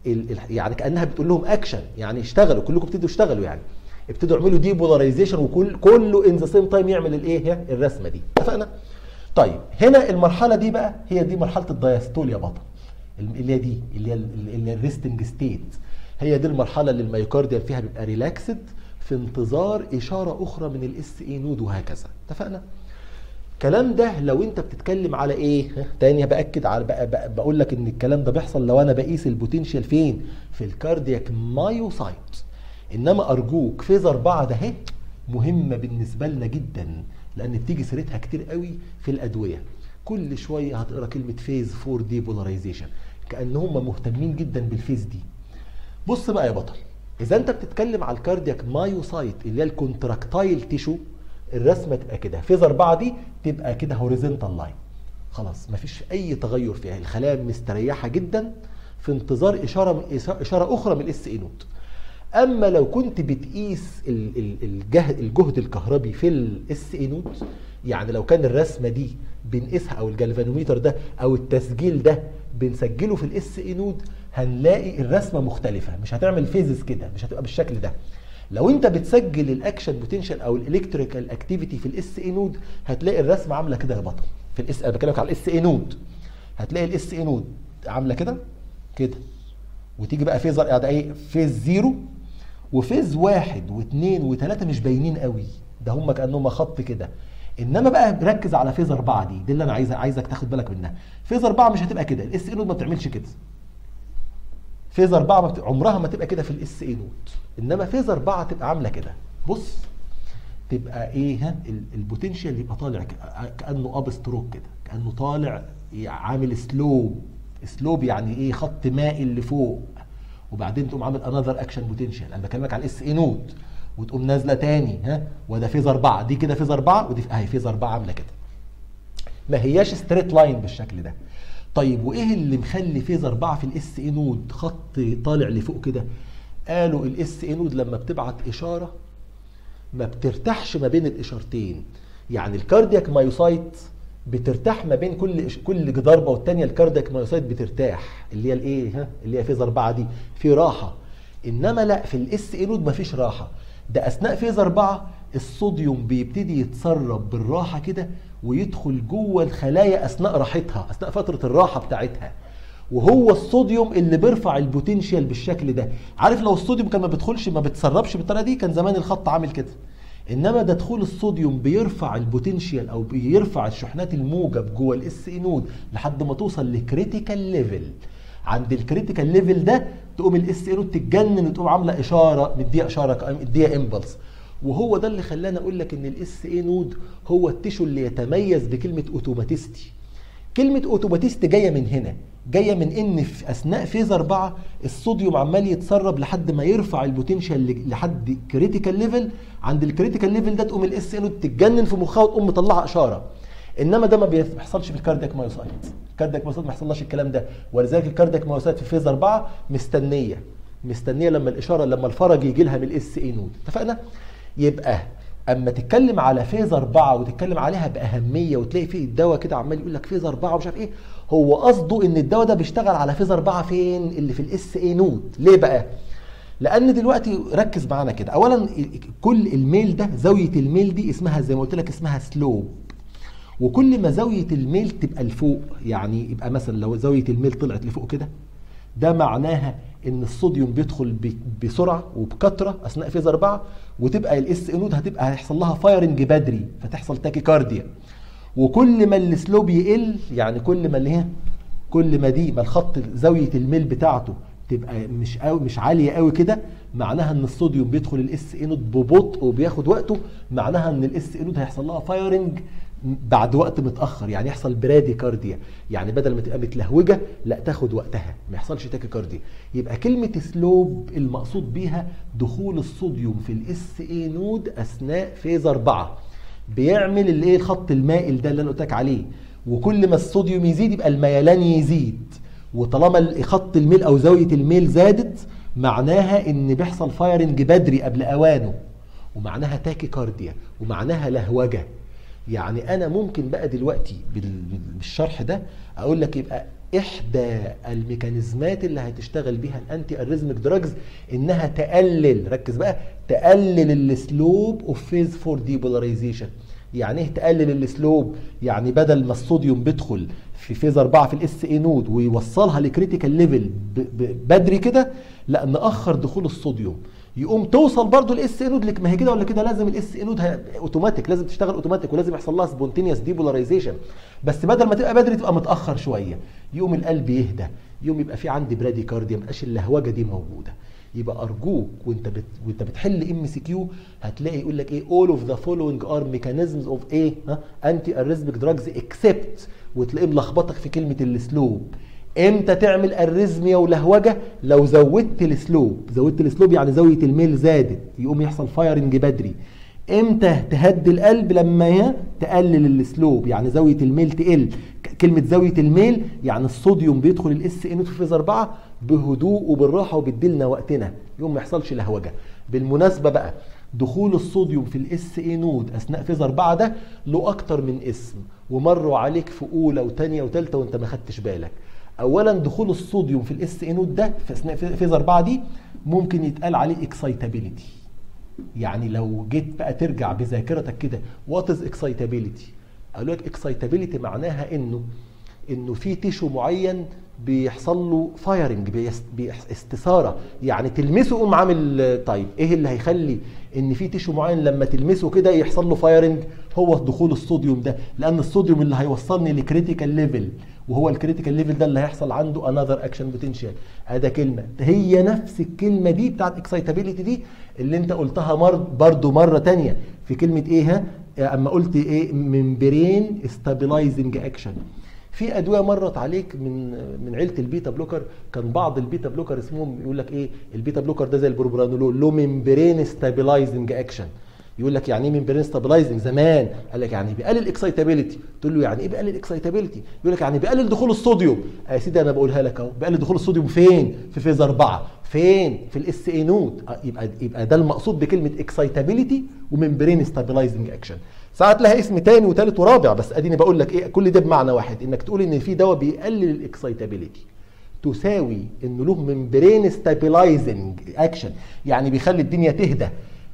يعني كانها بتقول لهم اكشن يعني اشتغلوا كلكم ابتدوا اشتغلوا يعني ابتدوا اعملوا دي بولاريزيشن وكل كله ان ذا سيم تايم يعمل الايه هي الرسمه دي اتفقنا طيب هنا المرحله دي بقى هي دي مرحله الدايستول يا بطل اللي هي دي اللي هي اللي هي الريستنج ستيت هي دي المرحله اللي الميوكارديال فيها بيبقى ريلاكسد في انتظار اشاره اخرى من الاس اي نود وهكذا اتفقنا الكلام ده لو انت بتتكلم على ايه ها، تاني باكد على بقى بقى بقول لك ان الكلام ده بيحصل لو انا بقيس البوتنشال فين في الكاردياك مايوسايت انما ارجوك فيز أربعة ده اهي مهمه بالنسبه لنا جدا لان بتيجي سيرتها كتير قوي في الادويه كل شويه هتقرا كلمه فيز 4 دي بولاريزيشن كان هم مهتمين جدا بالفيز دي بص بقى يا بطل اذا انت بتتكلم على الكاردياك مايوسايت اللي هي الكونتراكتايل تيشو الرسمه تبقى كده فيز أربعة دي تبقى كده هوريزونتال لاين خلاص مفيش اي تغير فيها الخلايا مستريحه جدا في انتظار اشاره من اشاره اخرى من الاس اي نود اما لو كنت بتقيس ال- ال- الجهد الجهد الكهربي في الاس اي نود يعني لو كان الرسمه دي بنقيسها او الجلفانوميتر ده او التسجيل ده بنسجله في الاس اي نود هنلاقي الرسمه مختلفه مش هتعمل فيزز كده مش هتبقى بالشكل ده لو انت بتسجل الاكشن بوتنشال او الالكتريكال اكتيفيتي في الاس اي نود هتلاقي الرسمه عامله كده يا بطل في الاس انا بكلمك على الاس اي نود هتلاقي الاس اي نود عامله كده كده وتيجي بقى فيز ده ايه فيز زيرو وفيز واحد واثنين وثلاثه مش باينين قوي ده هم كانهم خط كده انما بقى ركز على فيز اربعه دي دي اللي انا عايز عايزك تاخد بالك منها فيز اربعه مش هتبقى كده الاس اي نود ما بتعملش كده فيز اربعه ما بت... عمرها ما تبقى كده في الاس اي نود انما فيز اربعه تبقى عامله كده بص تبقى ايه ها ال- البوتنشال يبقى طالع ك- كانه اب ستروك كده كانه طالع عامل سلوب سلوب يعني ايه خط مائل لفوق وبعدين تقوم عامل انذر اكشن بوتنشال انا بكلمك على الاس اي نود وتقوم نازله تاني ها وده فيز اربعه دي كده فيز اربعه ودي اهي فيز اربعه عامله كده ما هياش ستريت لاين بالشكل ده طيب وايه اللي مخلي فيز أربعة في الاس اي نود خط طالع لفوق كده قالوا الاس اي نود لما بتبعت اشاره ما بترتاحش ما بين الاشارتين يعني الكاردياك مايوسايت بترتاح ما بين كل كل ضربه والتانيه الكاردياك مايوسايت بترتاح اللي هي الايه ها اللي هي فيز أربعة دي في راحه انما لا في الاس اي نود مفيش راحه ده اثناء فيز أربعة الصوديوم بيبتدي يتسرب بالراحه كده ويدخل جوه الخلايا اثناء راحتها اثناء فتره الراحه بتاعتها وهو الصوديوم اللي بيرفع البوتنشال بالشكل ده عارف لو الصوديوم كان ما بيدخلش ما بتسربش بالطريقه دي كان زمان الخط عامل كده انما ده دخول الصوديوم بيرفع البوتنشال او بيرفع الشحنات الموجب جوه الاس اي نود لحد ما توصل لكريتيكال ليفل عند الكريتيكال ليفل ده تقوم الاس اي نود تتجنن وتقوم عامله اشاره مديها اشاره مديها امبلس وهو ده اللي خلاني اقول لك ان الاس اي نود هو التيشو اللي يتميز بكلمه اوتوماتيستي كلمه اوتوماتيست جايه من هنا جايه من ان في اثناء فيز 4 الصوديوم عمال يتسرب لحد ما يرفع البوتنشال لحد كريتيكال ليفل عند الكريتيكال ليفل ده تقوم الاس ان تتجنن في مخها وتقوم مطلعه اشاره انما ده ما بيحصلش في الكاردياك مايوسايت الكاردياك مايوسايت ما يحصلش الكلام ده ولذلك الكاردياك مايوسايت في فيز 4 مستنيه مستنيه لما الاشاره لما الفرج يجي لها من الاس اي نود اتفقنا يبقى اما تتكلم على فيز أربعة وتتكلم عليها بأهمية وتلاقي فيه الدواء كده عمال يقول لك فيز أربعة ومش عارف ايه هو قصده ان الدواء ده بيشتغل على فيز أربعة فين اللي في الاس اي نود ليه بقى لان دلوقتي ركز معانا كده اولا كل الميل ده زاويه الميل دي اسمها زي ما قلت لك اسمها سلوب وكل ما زاويه الميل تبقى لفوق يعني يبقى مثلا لو زاويه الميل طلعت لفوق كده ده معناها ان الصوديوم بيدخل بسرعه وبكثره اثناء فيز 4 وتبقى الاس انود هتبقى هيحصل لها فايرنج بدري فتحصل تاكيكارديا وكل ما السلوب يقل يعني كل ما اللي هي كل ما دي ما الخط زاويه الميل بتاعته تبقى مش قوي مش عاليه قوي كده معناها ان الصوديوم بيدخل الاس انود ببطء وبياخد وقته معناها ان الاس انود هيحصل لها فايرنج بعد وقت متاخر يعني يحصل برادي كارديا يعني بدل ما تبقى متلهوجه لا تاخد وقتها ما يحصلش تاكي كارديا يبقى كلمه سلوب المقصود بيها دخول الصوديوم في الاس اي نود اثناء فيز 4 بيعمل الايه الخط المائل ده اللي انا قلت لك عليه وكل ما الصوديوم يزيد يبقى الميلان يزيد وطالما خط الميل او زاويه الميل زادت معناها ان بيحصل فايرنج بدري قبل اوانه ومعناها تاكي كارديا ومعناها لهوجه يعني انا ممكن بقى دلوقتي بالشرح ده اقول لك يبقى احدى الميكانيزمات اللي هتشتغل بيها الانتي اريزميك دراجز انها تقلل ركز بقى تقلل السلوب اوف فيز 4 ديبولاريزيشن يعني ايه تقلل السلوب يعني بدل ما الصوديوم بيدخل في فيز 4 في الاس اي نود ويوصلها لكريتيكال ليفل بدري كده لا ناخر دخول الصوديوم يقوم توصل برضو الاس انود لك ما هي كده ولا كده لازم الاس انود اوتوماتيك لازم تشتغل اوتوماتيك ولازم يحصل لها سبونتينيوس ديبولاريزيشن بس بدل ما تبقى بدري تبقى متاخر شويه يقوم القلب يهدى يقوم يبقى في عندي برادي كارديا ما يبقاش اللهوجه دي موجوده يبقى ارجوك وانت بت... وانت بتحل ام سي كيو هتلاقي يقول لك ايه all of the following are mechanisms of ايه ها انتي اريزميك دراجز except وتلاقيه ملخبطك في كلمه السلوب امتى تعمل اريزميا ولهوجه لو زودت السلوب زودت السلوب يعني زاويه الميل زادت يقوم يحصل فايرنج بدري امتى تهدي القلب لما تقلل السلوب يعني زاويه الميل تقل كلمه زاويه الميل يعني الصوديوم بيدخل الاس ان في فيز 4 بهدوء وبالراحه وبيديلنا وقتنا يقوم ما يحصلش لهوجه بالمناسبه بقى دخول الصوديوم في الاس اي نود اثناء فيز 4 ده له اكتر من اسم ومروا عليك في اولى وثانيه وثالثه وانت ما خدتش بالك اولا دخول الصوديوم في الاس اي نود ده في اثناء فيز 4 دي ممكن يتقال عليه اكسايتابيليتي يعني لو جيت بقى ترجع بذاكرتك كده وات از اكسايتابيليتي قالوا لك اكسايتابيليتي معناها انه انه في تيشو معين بيحصل له فايرنج باستثاره يعني تلمسه قوم عامل طيب ايه اللي هيخلي ان في تيشو معين لما تلمسه كده يحصل له فايرنج هو دخول الصوديوم ده لان الصوديوم اللي هيوصلني لكريتيكال ليفل وهو الكريتيكال ليفل ده اللي هيحصل عنده انذر اكشن بوتنشال ادي كلمه هي نفس الكلمه دي بتاعت اكسايتابيليتي دي اللي انت قلتها مر برضو مره تانية في كلمه ايه ها اما قلت ايه ممبرين ستابلايزنج اكشن في ادويه مرت عليك من من عيله البيتا بلوكر كان بعض البيتا بلوكر اسمهم يقول لك ايه البيتا بلوكر ده زي البروبرانولول له ممبرين ستابلايزنج اكشن يقول لك يعني ايه ممبرين ستابلايزنج زمان قال لك يعني بيقلل اكسايتابيلتي تقول له يعني ايه بيقلل اكسايتابيلتي يقول لك يعني بيقلل دخول الصوديوم يا سيدي انا بقولها لك اهو بيقلل دخول الصوديوم فين في فيز 4 فين في الاس اي نود يبقى يبقى ده المقصود بكلمه اكسايتابيلتي وممبرين ستابلايزنج اكشن ساعات لها اسم تاني وتالت ورابع بس اديني بقول لك ايه كل ده بمعنى واحد انك تقول ان في دواء بيقلل الاكسايتابيلتي تساوي انه له ممبرين ستابلايزنج اكشن يعني بيخلي الدنيا تهدى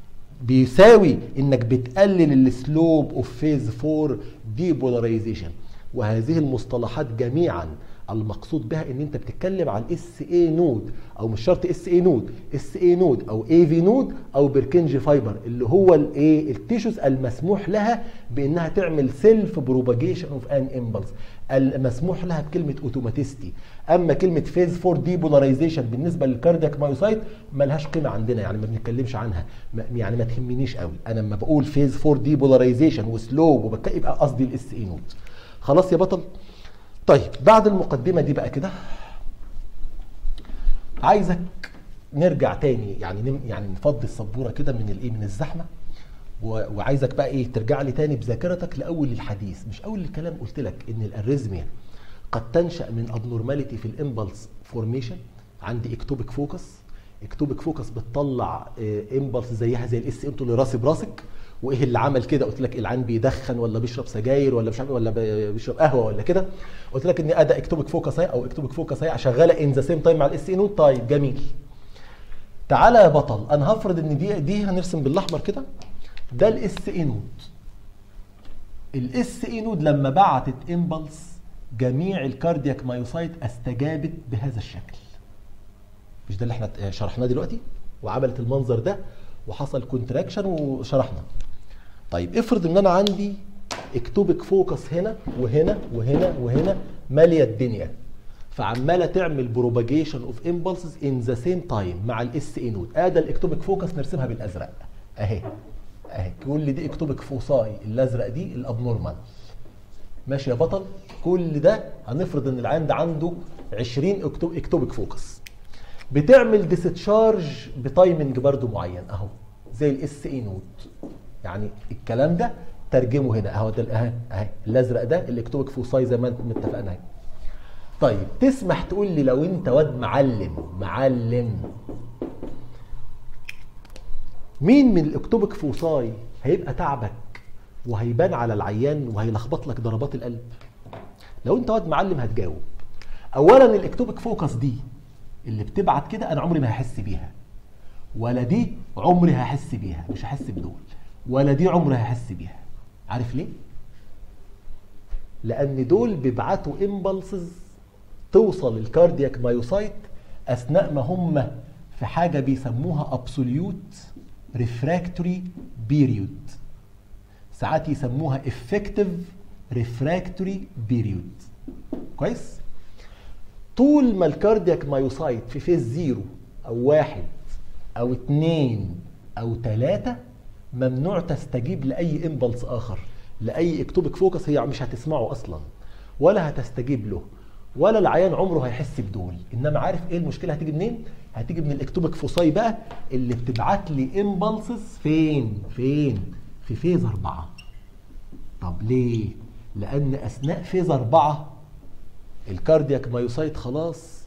بيساوي انك بتقلل السلوب اوف فيز 4 ديبولاريزيشن وهذه المصطلحات جميعا المقصود بها ان انت بتتكلم عن اس اي نود او مش شرط اس اي نود اس اي نود او اي في نود او بركنجي فايبر اللي هو الايه التيشوز المسموح لها بانها تعمل سيلف بروباجيشن اوف ان امبلس المسموح لها بكلمه اوتوماتيستي اما كلمه فيز 4 دي بولاريزيشن بالنسبه للكاردياك مايوسايت ملهاش قيمه عندنا يعني ما بنتكلمش عنها يعني ما تهمنيش قوي انا لما بقول فيز 4 دي بولاريزيشن وسلو وبك يبقى قصدي الاس اي نود خلاص يا بطل طيب بعد المقدمه دي بقى كده عايزك نرجع تاني يعني نم يعني نفضي السبوره كده من الايه من الزحمه وعايزك بقى ايه ترجع لي تاني بذاكرتك لاول الحديث مش اول الكلام قلت لك ان الاريزميا قد تنشا من ابنورماليتي في الامبلس فورميشن عندي اكتوبيك فوكس اكتوبيك فوكس بتطلع امبلس زيها زي الاس انتو اللي راسي براسك وايه اللي عمل كده قلت لك العين بيدخن ولا بيشرب سجاير ولا مش عارف ولا بيشرب قهوه ولا كده قلت لك ان ادى اكتوبيك فوكس اهي او اكتوبيك فوكس اهي شغاله ان ذا سيم تايم مع الاس نود طيب جميل تعالى يا بطل انا هفرض ان دي دي هنرسم بالاحمر كده ده الاس اي نود الاس اي نود لما بعتت امبلس جميع الكاردياك مايوسايت استجابت بهذا الشكل مش ده اللي احنا شرحناه دلوقتي وعملت المنظر ده وحصل كونتراكشن وشرحنا طيب افرض ان انا عندي اكتوبك فوكس هنا وهنا وهنا وهنا ماليه الدنيا فعماله تعمل بروباجيشن اوف امبلسز ان ذا سيم تايم مع الاس اي نود ادي الاكتوبك فوكس نرسمها بالازرق اهي اهي كل دي اكتوبك فوساي الازرق دي الابنورمال ماشي يا بطل كل ده هنفرض ان العيان ده عنده 20 اكتوبك فوكس بتعمل ديستشارج بتايمنج برضو معين اهو زي الاس اي نود يعني الكلام ده ترجمه هنا اهو ده اهي اهي الازرق ده الاكتوبك فوساي زي ما اتفقنا اهي طيب تسمح تقول لي لو انت واد معلم معلم مين من الاكتوبك فوساي هيبقى تعبك وهيبان على العيان وهيلخبط لك ضربات القلب لو انت واد معلم هتجاوب اولا الاكتوبك فوكس دي اللي بتبعت كده انا عمري ما هحس بيها ولا دي عمري هحس بيها مش هحس بدول ولا دي عمري هحس بيها عارف ليه لان دول بيبعتوا امبلسز توصل الكاردياك مايوسايت اثناء ما هم في حاجه بيسموها ابسوليوت ريفراكتوري بيريود ساعات يسموها افكتيف ريفراكتوري بيريود كويس طول ما الكاردياك مايوسايت في فيز زيرو او واحد او اتنين او تلاتة ممنوع تستجيب لاي امبلس اخر لاي اكتوبك فوكس هي مش هتسمعه اصلا ولا هتستجيب له ولا العيان عمره هيحس بدول انما عارف ايه المشكله هتيجي منين هتيجي من الاكتوبك فوساي بقى اللي بتبعت لي امبلسز فين فين في فيز أربعة طب ليه لان اثناء فيز أربعة الكاردياك مايوسايت خلاص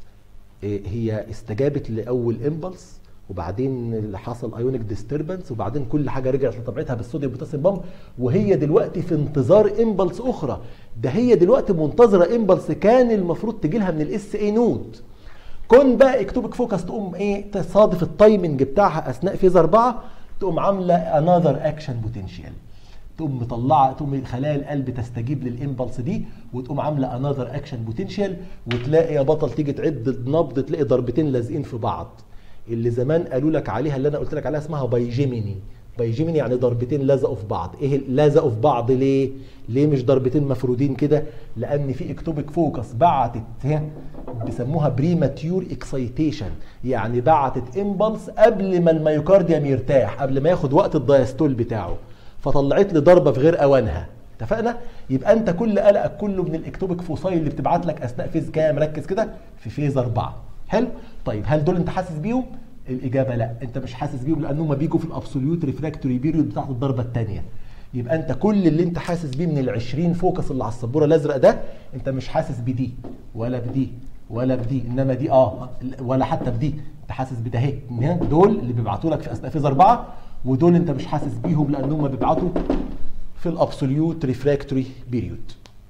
هي استجابت لاول امبلس وبعدين اللي حصل ايونيك ديستربنس وبعدين كل حاجه رجعت لطبيعتها بالصوديوم بوتاسيوم بامب وهي دلوقتي في انتظار امبلس اخرى ده هي دلوقتي منتظره امبلس كان المفروض تجي لها من الاس اي نود كون بقى اكتوبك فوكس تقوم ايه تصادف التايمنج بتاعها اثناء فيز أربعة تقوم عامله انذر اكشن بوتنشال تقوم مطلعه تقوم خلايا القلب تستجيب للامبلس دي وتقوم عامله انذر اكشن بوتنشال وتلاقي يا بطل تيجي تعد النبض تلاقي ضربتين لازقين في بعض اللي زمان قالوا لك عليها اللي انا قلت لك عليها اسمها بايجيميني بايجيميني يعني ضربتين لزقوا في بعض ايه لزقوا في بعض ليه ليه مش ضربتين مفرودين كده لان في اكتوبك فوكس بعتت بيسموها بريماتيور اكسايتيشن يعني بعتت امبلس قبل ما الميوكارديوم يرتاح قبل ما ياخد وقت الدايستول بتاعه فطلعت لي ضربه في غير اوانها اتفقنا يبقى انت كل قلقك كله من الاكتوبك فوساي اللي بتبعت لك اثناء فيز كام ركز كده في فيز أربعة حلو طيب هل دول انت حاسس بيهم الاجابه لا انت مش حاسس بيهم لانهم بيجوا في الابسوليوت ريفراكتوري بيريود بتاعت الضربه الثانيه يبقى انت كل اللي انت حاسس بيه من ال 20 فوكس اللي على السبوره الازرق ده انت مش حاسس بدي ولا بدي ولا بدي انما دي اه ولا حتى بدي انت حاسس بده اهي دول اللي بيبعتوا لك في اثناء فيز اربعه ودول انت مش حاسس بيهم لانهم بيبعتوا في الابسوليوت ريفراكتوري بيريود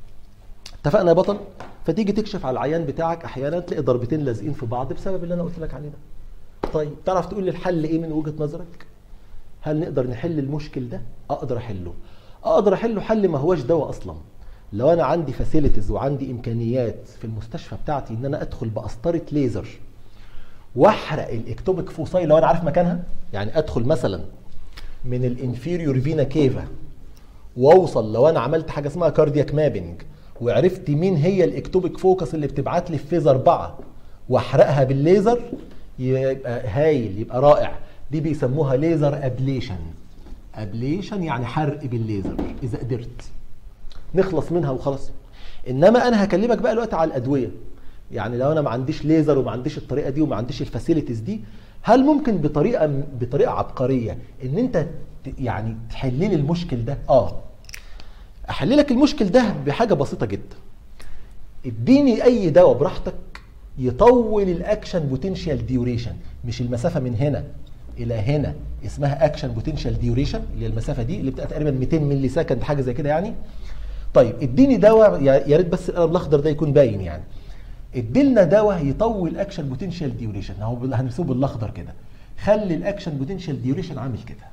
اتفقنا يا بطل فتيجي تكشف على العيان بتاعك احيانا تلاقي ضربتين لازقين في بعض بسبب اللي انا قلت لك عليه ده طيب تعرف تقول لي الحل ايه من وجهه نظرك هل نقدر نحل المشكل ده اقدر احله اقدر احله حل ما هوش دواء اصلا لو انا عندي فاسيلتيز وعندي امكانيات في المستشفى بتاعتي ان انا ادخل بقسطره ليزر واحرق الاكتوبيك فوساي لو انا عارف مكانها يعني ادخل مثلا من الانفيريور فينا كيفا واوصل لو انا عملت حاجه اسمها كاردياك مابنج وعرفت مين هي الاكتوبيك فوكس اللي بتبعت لي في فيز 4 واحرقها بالليزر يبقى هايل يبقى رائع دي بيسموها ليزر ابليشن ابليشن يعني حرق بالليزر اذا قدرت نخلص منها وخلاص انما انا هكلمك بقى دلوقتي على الادويه يعني لو انا ما عنديش ليزر وما عنديش الطريقه دي وما عنديش الفاسيلتيز دي هل ممكن بطريقه بطريقه عبقريه ان انت ت- يعني تحل لي المشكل ده اه احل لك المشكل ده بحاجه بسيطه جدا اديني اي دواء براحتك يطول الاكشن بوتنشال ديوريشن مش المسافه من هنا الى هنا اسمها اكشن بوتنشال ديوريشن اللي هي المسافه دي اللي بتبقى تقريبا 200 ملي سكند حاجه زي كده يعني طيب اديني دواء يا يا ريت بس القلم الاخضر ده يكون باين يعني اديلنا دواء يطول اكشن بوتنشال ديوريشن اهو بال- هنرسمه بالاخضر كده خلي الاكشن بوتنشال ديوريشن عامل كده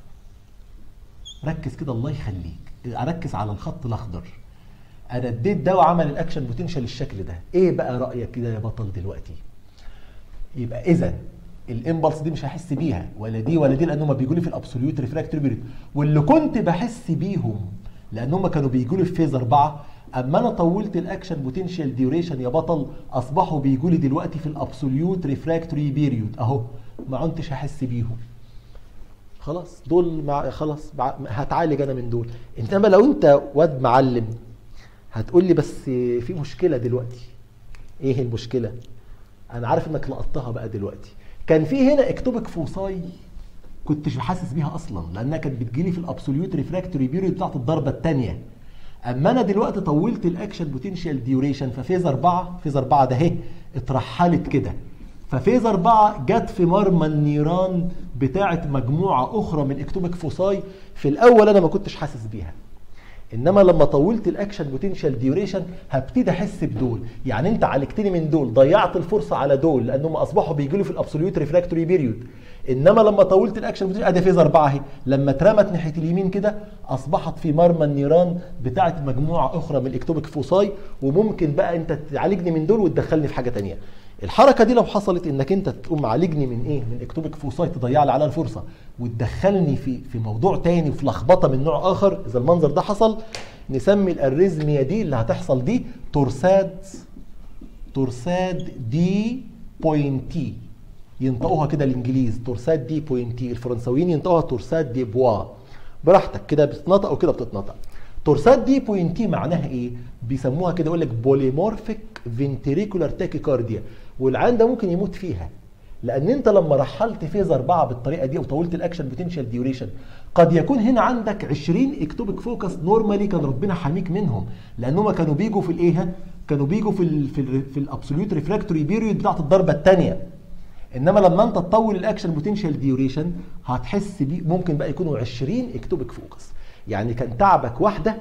ركز كده الله يخليك ركز على الخط الاخضر انا اديت دواء عمل الاكشن بوتنشال الشكل ده ايه بقى رايك كده يا بطل دلوقتي يبقى اذا الامبلس دي مش هحس بيها ولا دي ولا دي لان هم بيجوا لي في الابسوليوت ريفراكتوري بيريد واللي كنت بحس بيهم لان هم كانوا بيجوا لي في فيز 4 اما انا طولت الاكشن بوتنشال ديوريشن يا بطل اصبحوا بيجوا لي دلوقتي في الابسوليوت ريفراكتوري بيريود اهو ما عدتش هحس بيهم خلاص دول مع خلاص مع- هتعالج انا من دول انما لو انت واد معلم هتقول لي بس في مشكله دلوقتي ايه المشكله انا عارف انك لقطتها بقى دلوقتي كان في هنا اكتوبك فوساي كنتش حاسس بيها اصلا لانها كانت بتجيلي في الابسوليوت ريفراكتوري بيريود بتاعت الضربه الثانيه اما انا دلوقتي طولت الاكشن بوتنشال ديوريشن ففيز 4 فيز 4 ده اهي اترحلت كده ففيز 4 جت في مرمى النيران بتاعت مجموعه اخرى من اكتوبك فوساي في الاول انا ما كنتش حاسس بيها انما لما طولت الاكشن بوتنشال ديوريشن هبتدي احس بدول يعني انت عالجتني من دول ضيعت الفرصه على دول لانهم اصبحوا بيجوا لي في الابسوليوت ريفراكتوري بيريود انما لما طولت الاكشن بوتنشال ادي فيز اربعه اهي لما اترمت ناحيه اليمين كده اصبحت في مرمى النيران بتاعت مجموعه اخرى من الاكتوبيك فوساي وممكن بقى انت تعالجني من دول وتدخلني في حاجه تانية الحركه دي لو حصلت انك انت تقوم معالجني من ايه من اكتوبيك فوساي تضيع لي عليها الفرصه وتدخلني في في موضوع تاني وفي لخبطه من نوع اخر اذا المنظر ده حصل نسمي الاريزميا دي اللي هتحصل دي تورساد تورساد دي بوينتي ينطقوها كده الانجليز تورساد دي بوينتي الفرنساويين ينطقوها تورساد دي بوا براحتك كده بتتنطق وكده بتتنطق تورساد دي بوينتي معناها ايه بيسموها كده يقول لك بوليمورفيك فينتريكولار تاكيكارديا والعيان ده ممكن يموت فيها لان انت لما رحلت فيز أربعة بالطريقه دي وطولت الاكشن بوتنشال ديوريشن قد يكون هنا عندك 20 اكتوبيك فوكس نورمالي كان ربنا حاميك منهم لان هم كانوا بيجوا في الايه كانوا بيجوا في ال في ال في الابسوليوت ريفراكتوري بيريود بتاعت الضربه الثانيه انما لما انت تطول الاكشن بوتنشال ديوريشن هتحس بيه ممكن بقى يكونوا 20 اكتوبيك فوكس يعني كان تعبك واحده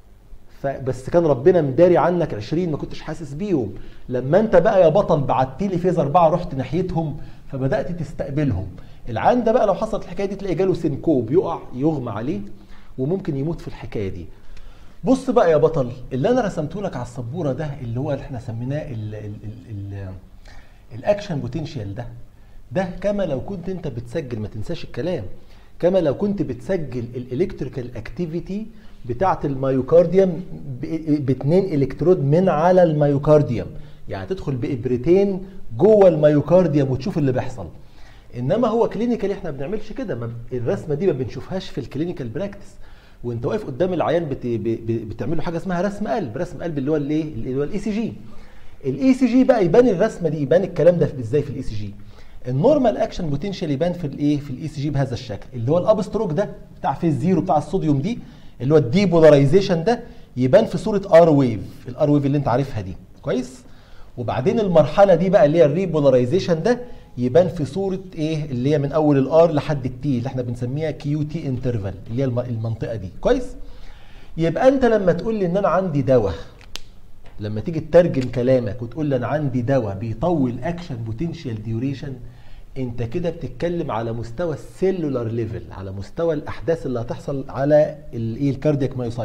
فبس كان ربنا مداري عنك 20 ما كنتش حاسس بيهم لما انت بقى يا بطل بعت لي فيز أربعة رحت ناحيتهم فبدات تستقبلهم العيان ده بقى لو حصلت الحكايه دي تلاقي جاله سينكوب يقع يغمى عليه وممكن يموت في الحكايه دي بص بقى يا بطل اللي انا رسمته لك على السبوره ده اللي هو اللي احنا سميناه ال ال ال ال الاكشن بوتنشال ده ده كما لو كنت انت بتسجل ما تنساش الكلام كما لو كنت بتسجل الالكتريكال اكتيفيتي بتاعه الميوكارديوم باثنين الكترود من على الميوكارديوم يعني تدخل بابرتين جوه الميوكارديوم وتشوف اللي بيحصل انما هو كلينيكال احنا ما بنعملش كده ما الرسمه دي ما بنشوفهاش في الكلينيكال براكتس وانت واقف قدام العيان بت... ب... بتعمل له حاجه اسمها رسم قلب رسم قلب اللي هو الايه اللي هو الاي سي جي الاي سي جي بقى يبان الرسمه دي يبان الكلام ده ازاي في الاي سي جي النورمال اكشن بوتنشال يبان في الايه في الاي سي جي بهذا الشكل اللي هو الاب ستروك ده بتاع فيز زيرو بتاع الصوديوم دي اللي هو الديبولاريزيشن ده يبان في صوره ار ويف الار ويف اللي انت عارفها دي كويس وبعدين المرحله دي بقى اللي هي الريبولاريزيشن ده يبان في صوره ايه اللي هي من اول الار لحد التي اللي احنا بنسميها كيو تي انترفال اللي هي المنطقه دي كويس يبقى انت لما تقول لي ان انا عندي دواء لما تيجي تترجم كلامك وتقول لي انا عندي دواء بيطول اكشن بوتنشال ديوريشن انت كده بتتكلم على مستوى السيلولار ليفل على مستوى الاحداث اللي هتحصل على الايه الكاردياك مايوسايت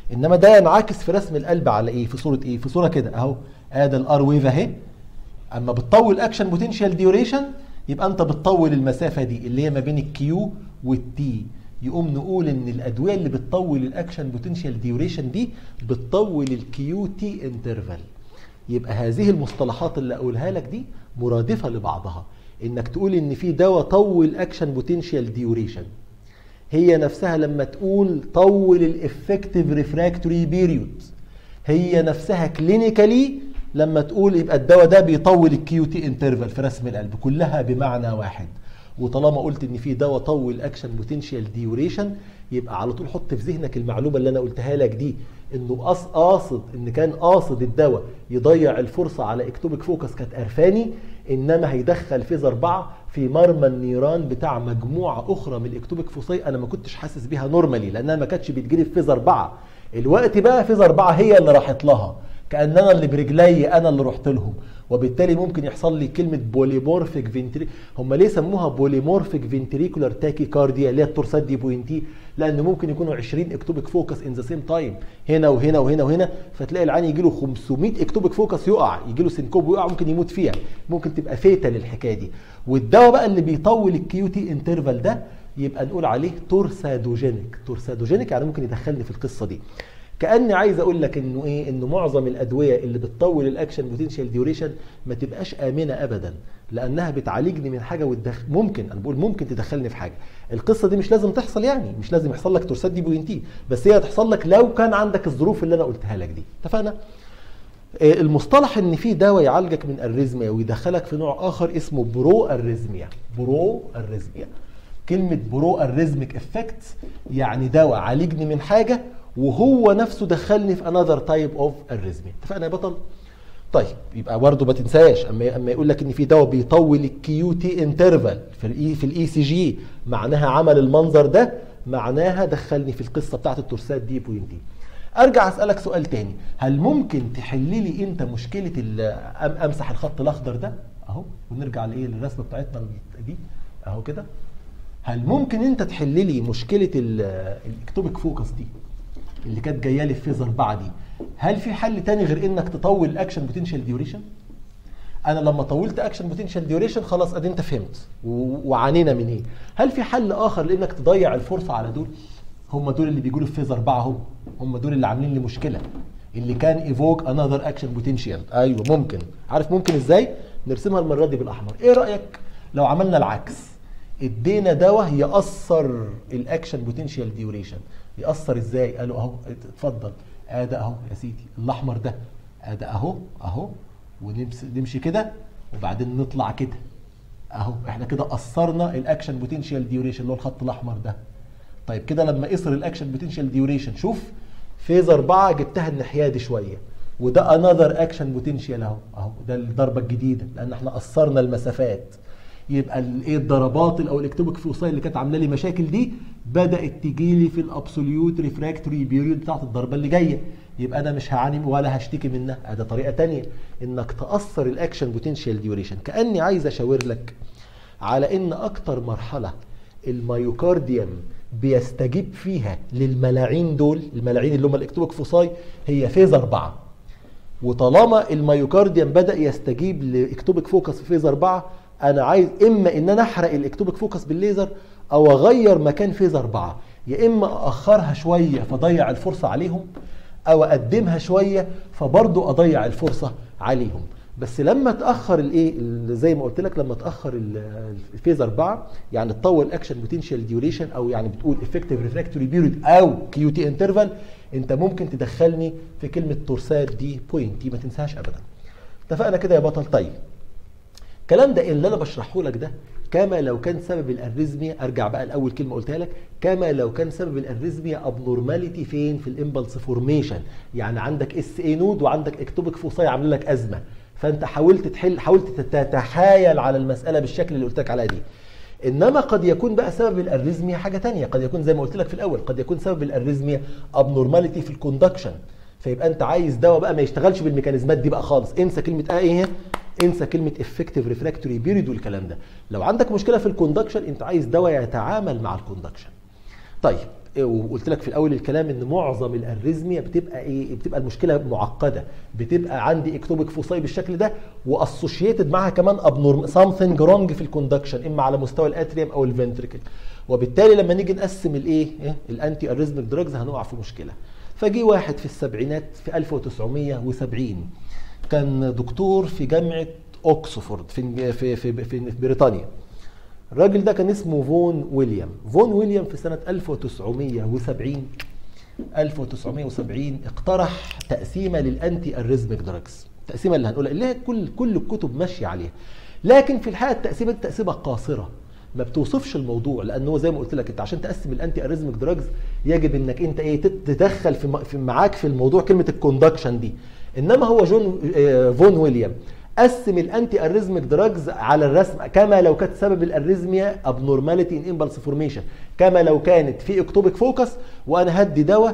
انما ده ينعكس في رسم القلب على ايه في صوره ايه في صوره كده اهو ادي الار ويف اهي اما بتطول اكشن بوتنشال ديوريشن يبقى انت بتطول المسافه دي اللي هي ما بين الكيو والتي يقوم نقول ان الادويه اللي بتطول الاكشن بوتنشال ديوريشن دي بتطول الكيو تي انترفال يبقى هذه المصطلحات اللي اقولها لك دي مرادفه لبعضها انك تقول ان في دواء طول اكشن بوتنشال ديوريشن هي نفسها لما تقول طول الافكتيف ريفراكتوري بيريود هي نفسها كلينيكالي لما تقول يبقى الدواء ده بيطول الكيو تي انترفال في رسم القلب كلها بمعنى واحد وطالما قلت ان في دواء طول اكشن بوتنشال ديوريشن يبقى على طول حط في ذهنك المعلومه اللي انا قلتها لك دي انه قص قاصد ان كان قاصد الدواء يضيع الفرصه على اكتوبيك فوكس كانت قرفاني انما هيدخل فيز اربعه في مرمى النيران بتاع مجموعه اخرى من الاكتوبيك فوسي انا ما كنتش حاسس بيها نورمالي لانها ما كانتش بتجري في فيز اربعه الوقت بقى فيز اربعه هي اللي راحت لها كان انا اللي برجلي انا اللي رحت لهم وبالتالي ممكن يحصل لي كلمه بوليمورفيك فينتري هم ليه سموها بوليمورفيك فينتريكولار تاكي كارديا اللي هي التورسات دي بوينتي لان ممكن يكونوا 20 اكتوبيك فوكس ان ذا سيم تايم هنا وهنا وهنا وهنا فتلاقي العين يجي له 500 اكتوبيك فوكس يقع يجي له سينكوب ويقع ممكن يموت فيها ممكن تبقى فيتال الحكايه دي والدواء بقى اللي بيطول الكيو تي انترفال ده يبقى نقول عليه تورسادوجينيك تورسادوجينيك يعني ممكن يدخلني في القصه دي كاني عايز اقول لك انه ايه انه معظم الادويه اللي بتطول الاكشن بوتنشال ديوريشن ما تبقاش امنه ابدا لانها بتعالجني من حاجه وتدخل ممكن انا بقول ممكن تدخلني في حاجه القصه دي مش لازم تحصل يعني مش لازم يحصل لك تورسات دي بوينتي بس هي هتحصل لك لو كان عندك الظروف اللي انا قلتها لك دي اتفقنا المصطلح ان في دواء يعالجك من الريزميا ويدخلك في نوع اخر اسمه برو الريزميا برو الريزميا كلمه برو الريزميك افكت يعني دواء عالجني من حاجه وهو نفسه دخلني في انذر تايب اوف الريزميا اتفقنا يا بطل طيب يبقى برضه ما تنساش اما اما يقول لك ان في دواء بيطول الكيو تي انترفال في الاي في الاي سي جي معناها عمل المنظر ده معناها دخلني في القصه بتاعت التورسات دي بوينتي ارجع اسالك سؤال تاني هل ممكن تحل لي انت مشكله امسح الخط الاخضر ده اهو ونرجع لايه للرسمه بتاعتنا دي اهو كده هل ممكن انت تحل لي مشكله الاكتوبيك فوكس دي اللي كانت جايه لي في فيز 4 دي هل في حل تاني غير انك تطول الاكشن بوتنشال ديوريشن انا لما طولت اكشن بوتنشال ديوريشن خلاص ادي انت فهمت وعانينا من ايه هل في حل اخر لانك تضيع الفرصه على دول هم دول اللي بيجوا لي في فيز 4 اهو هم دول اللي عاملين لي مشكله اللي كان ايفوك انذر اكشن بوتنشال ايوه ممكن عارف ممكن ازاي نرسمها المره دي بالاحمر ايه رايك لو عملنا العكس ادينا دواء ياثر الاكشن بوتنشال ديوريشن ياثر ازاي قالوا اهو اتفضل ادي اهو يا سيدي الاحمر ده ادي اهو اهو ونمشي كده وبعدين نطلع كده اهو احنا كده اثرنا الاكشن بوتنشال ديوريشن اللي هو الخط الاحمر ده طيب كده لما قصر الاكشن بوتنشال ديوريشن شوف فيز 4 جبتها الناحيه دي شويه وده انذر اكشن بوتنشال اهو اهو ده الضربه الجديده لان احنا قصرنا المسافات يبقى الايه الضربات او الاكتوبيك فوساي اللي كانت عامله لي مشاكل دي بدات تجي لي في الابسوليوت ريفراكتوري بيريود بتاعت الضربه اللي جايه يبقى انا مش هعاني ولا هشتكي منها ده طريقه تانية انك تاثر الاكشن بوتنشال ديوريشن كاني عايز اشاور لك على ان اكتر مرحله الميوكارديوم بيستجيب فيها للملاعين دول الملاعين اللي هم الاكتوبيك فوساي هي فيز أربعة وطالما الميوكارديوم بدا يستجيب لاكتوبيك فوكس في فيز أربعة انا عايز اما ان انا احرق الاكتوبيك فوكس بالليزر او اغير مكان فيز أربعة يا اما اخرها شويه فضيع الفرصه عليهم او اقدمها شويه فبرضه اضيع الفرصه عليهم بس لما تاخر الايه زي ما قلت لك لما تاخر الفيز 4 يعني تطول اكشن بوتنشال ديوريشن او يعني بتقول افكتيف ريفراكتوري بيريود او كيو تي انترفال انت ممكن تدخلني في كلمه تورسات دي بوينت دي ما تنساهاش ابدا اتفقنا كده يا بطل طيب الكلام ده اللي انا بشرحه لك ده كما لو كان سبب الاريزميا ارجع بقى لاول كلمه قلتها لك كما لو كان سبب الاريزميا ابنورماليتي فين في الامبلس فورميشن يعني عندك اس اي نود وعندك اكتوبيك فوساي عامل لك ازمه فانت حاولت تحل حاولت تتحايل على المساله بالشكل اللي قلت لك عليها دي انما قد يكون بقى سبب الاريزميا حاجه تانية قد يكون زي ما قلت لك في الاول قد يكون سبب الاريزميا ابنورماليتي في الكوندكشن فيبقى انت عايز دواء بقى ما يشتغلش بالميكانيزمات دي بقى خالص انسى كلمه اه ايه انسى كلمه افكتيف ريفراكتوري بيريد والكلام ده لو عندك مشكله في الكوندكشن انت عايز دواء يتعامل مع الكوندكشن طيب وقلت لك في الاول الكلام ان معظم الاريزميا بتبقى ايه بتبقى المشكله معقده بتبقى عندي اكتوبيك فوساي بالشكل ده واسوشيتد معاها كمان ابنورم سامثينج رونج في الكوندكشن اما على مستوى الاتريوم او الفنتريكل وبالتالي لما نيجي نقسم الايه إيه؟ الانتي اريزميك دراجز هنقع في مشكله فجي واحد في السبعينات في 1970 كان دكتور في جامعه اوكسفورد في في في, في, في بريطانيا الراجل ده كان اسمه فون ويليام فون ويليام في سنة 1970 1970 اقترح تقسيمة للأنتي أريزميك دراجز التقسيمة اللي هنقولها اللي هي كل كل الكتب ماشية عليها لكن في الحقيقة التقسيمة دي تقسيمة قاصرة ما بتوصفش الموضوع لان هو زي ما قلت لك انت عشان تقسم الانتي اريزميك دراجز يجب انك انت ايه تدخل في, في معاك في الموضوع كلمه الكوندكشن دي انما هو جون فون ويليام قسم الانتي اريزميك دراجز على الرسم كما لو كانت سبب الاريزميا ابنورماليتي ان امبلس فورميشن كما لو كانت في اكتوبيك فوكس وانا هدي دواء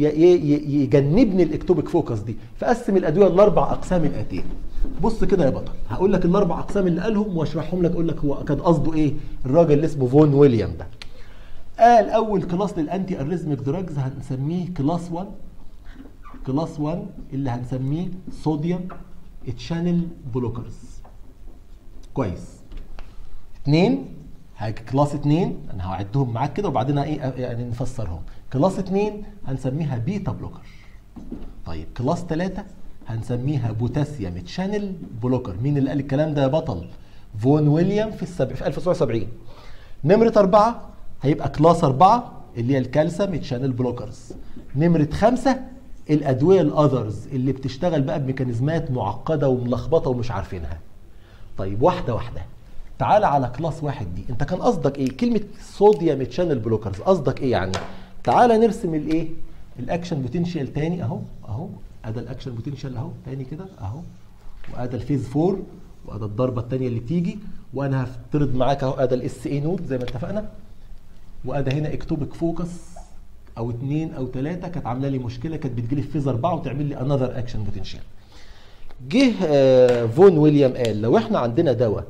يجنبني الاكتوبيك فوكس دي فقسم الادويه لاربع اقسام الاتيه بص كده يا بطل هقول لك الاربع اقسام اللي قالهم واشرحهم لك اقول لك هو كان قصده ايه الراجل اللي اسمه فون ويليام ده قال اول كلاس للانتي اريزميك دراجز هنسميه كلاس 1 كلاس 1 اللي هنسميه صوديوم تشانل بلوكرز كويس اثنين حاجه كلاس اثنين انا هعدهم معاك كده وبعدين ايه يعني نفسرهم كلاس اثنين هنسميها بيتا بلوكر طيب كلاس ثلاثة هنسميها بوتاسيوم تشانل بلوكر مين اللي قال الكلام ده يا بطل فون ويليام في السبع في 1970 نمرة أربعة هيبقى كلاس أربعة اللي هي الكالسيوم تشانل بلوكرز نمرة خمسة الادويه الاذرز اللي بتشتغل بقى بميكانيزمات معقده وملخبطه ومش عارفينها طيب واحده واحده تعال على كلاس واحد دي انت كان قصدك ايه كلمه صوديوم تشانل بلوكرز قصدك ايه يعني تعال نرسم الايه الاكشن بوتنشال تاني اهو اهو ادي الاكشن بوتنشال اهو تاني كده اهو وادي الفيز 4 وادي الضربه الثانيه اللي تيجي وانا هفترض معاك اهو ادي الاس اي نود زي ما اتفقنا وادي هنا اكتوبيك فوكس او اثنين او ثلاثه كانت عامله لي مشكله كانت بتجي لي في فيز اربعه وتعمل لي انذر اكشن بوتنشال. جه آه فون ويليام قال لو احنا عندنا دواء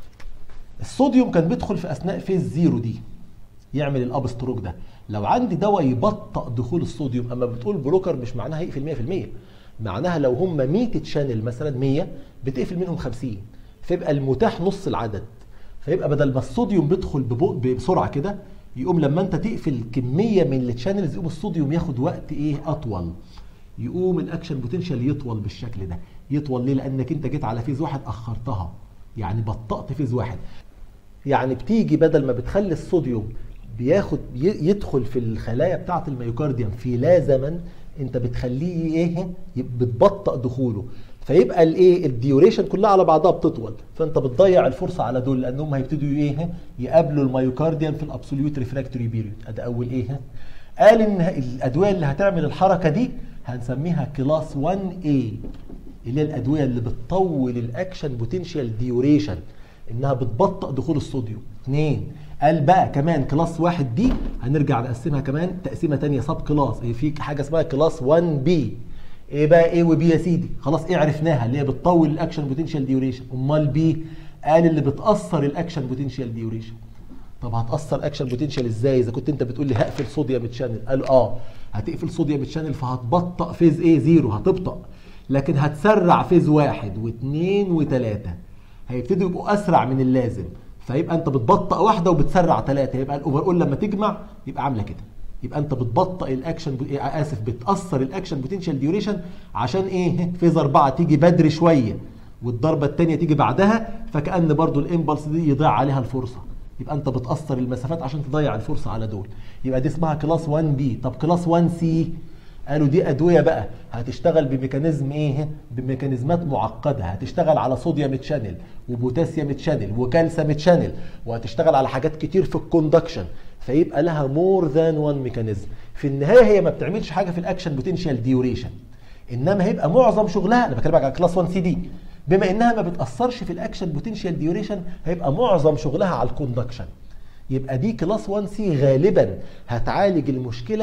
الصوديوم كان بيدخل في اثناء فيز زيرو دي يعمل الاب ستروك ده لو عندي دواء يبطئ دخول الصوديوم اما بتقول بلوكر مش معناها يقفل 100% معناها لو هم 100 تشانل مثلا 100 بتقفل منهم 50 فيبقى المتاح نص العدد فيبقى بدل ما الصوديوم بيدخل بسرعه كده يقوم لما انت تقفل كميه من التشانلز يقوم الصوديوم ياخد وقت ايه اطول يقوم الاكشن بوتنشال يطول بالشكل ده يطول ليه لانك انت جيت على فيز واحد اخرتها يعني بطأت فيز واحد يعني بتيجي بدل ما بتخلي الصوديوم بياخد يدخل في الخلايا بتاعه الميوكارديوم في لا زمن انت بتخليه ايه بتبطأ دخوله فيبقى الايه الديوريشن كلها على بعضها بتطول فانت بتضيع الفرصه على دول لانهم هيبتدوا ايه يقابلوا الميوكارديوم في الابسوليوت ريفراكتوري بيريود ادي اول ايه قال ان الادويه اللي هتعمل الحركه دي هنسميها كلاس 1 a اللي هي الادويه اللي بتطول الاكشن بوتنشال ديوريشن انها بتبطئ دخول الصوديوم اثنين قال بقى كمان كلاس واحد دي هنرجع نقسمها كمان تقسيمه ثانيه سب كلاس في حاجه اسمها كلاس 1 بي ايه بقى ايه وبي يا سيدي خلاص ايه عرفناها اللي هي بتطول الاكشن بوتنشال ديوريشن امال بي قال اللي بتاثر الاكشن بوتنشال ديوريشن طب هتاثر اكشن بوتنشال ازاي اذا كنت انت بتقول لي هقفل صوديوم تشانل قال اه هتقفل صوديوم تشانل فهتبطأ فيز ايه زيرو هتبطأ لكن هتسرع فيز واحد واثنين وثلاثه هيبتدوا يبقوا اسرع من اللازم فيبقى انت بتبطأ واحده وبتسرع ثلاثه يبقى الاوفر اول لما تجمع يبقى عامله كده يبقى انت بتبطئ الاكشن ب... اسف بتاثر الاكشن بوتنشال ديوريشن عشان ايه فيز اربعه تيجي بدري شويه والضربه الثانيه تيجي بعدها فكان برضو الامبلس دي يضيع عليها الفرصه يبقى انت بتاثر المسافات عشان تضيع الفرصه على دول يبقى دي اسمها كلاس 1 بي طب كلاس 1 سي قالوا دي ادويه بقى هتشتغل بميكانيزم ايه بميكانيزمات معقده هتشتغل على صوديوم تشانل وبوتاسيوم تشانل وكالسيوم تشانل وهتشتغل على حاجات كتير في الكوندكشن فيبقى لها مور ذان وان ميكانيزم في النهايه هي ما بتعملش حاجه في الاكشن بوتنشال ديوريشن انما هيبقى معظم شغلها انا بكلمك على كلاس 1 سي دي بما انها ما بتاثرش في الاكشن بوتنشال ديوريشن هيبقى معظم شغلها على الكوندكشن يبقى دي كلاس 1 سي غالبا هتعالج المشكله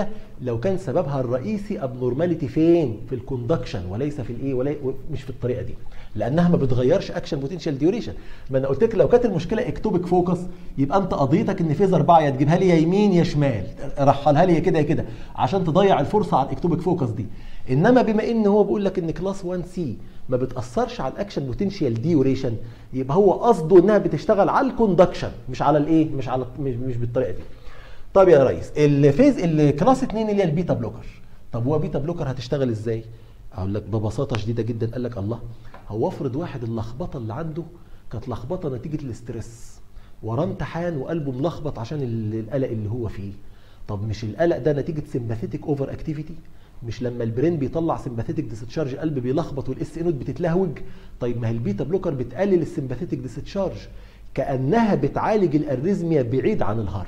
لو كان سببها الرئيسي ابنورماليتي فين في الكوندكشن وليس في الايه ولا مش في الطريقه دي لانها ما بتغيرش اكشن بوتنشال ديوريشن ما انا قلت لك لو كانت المشكله اكتوبك فوكس يبقى انت قضيتك ان فيز اربعه يا تجيبها لي يا يمين يا شمال رحلها لي يا كده يا كده عشان تضيع الفرصه على الاكتوبك فوكس دي انما بما ان هو بيقول لك ان كلاس 1 سي ما بتاثرش على الاكشن بوتنشال ديوريشن يبقى هو قصده انها بتشتغل على الكوندكشن مش على الايه مش على مش, مش بالطريقه دي طب يا ريس الفيز الكلاس 2 اللي هي البيتا بلوكر طب هو بيتا بلوكر هتشتغل ازاي اقول لك ببساطه شديده جدا قال لك الله هو افرض واحد اللخبطه اللي عنده كانت لخبطه نتيجه الاسترس وراه امتحان وقلبه ملخبط عشان القلق اللي هو فيه طب مش القلق ده نتيجه سمباثيتك اوفر اكتيفيتي مش لما البرين بيطلع سمباثيتك ديستشارج القلب بيلخبط والاس انود بتتلهوج طيب ما هي البيتا بلوكر بتقلل السمباثيتك ديستشارج كانها بتعالج الاريزميا بعيد عن الهارت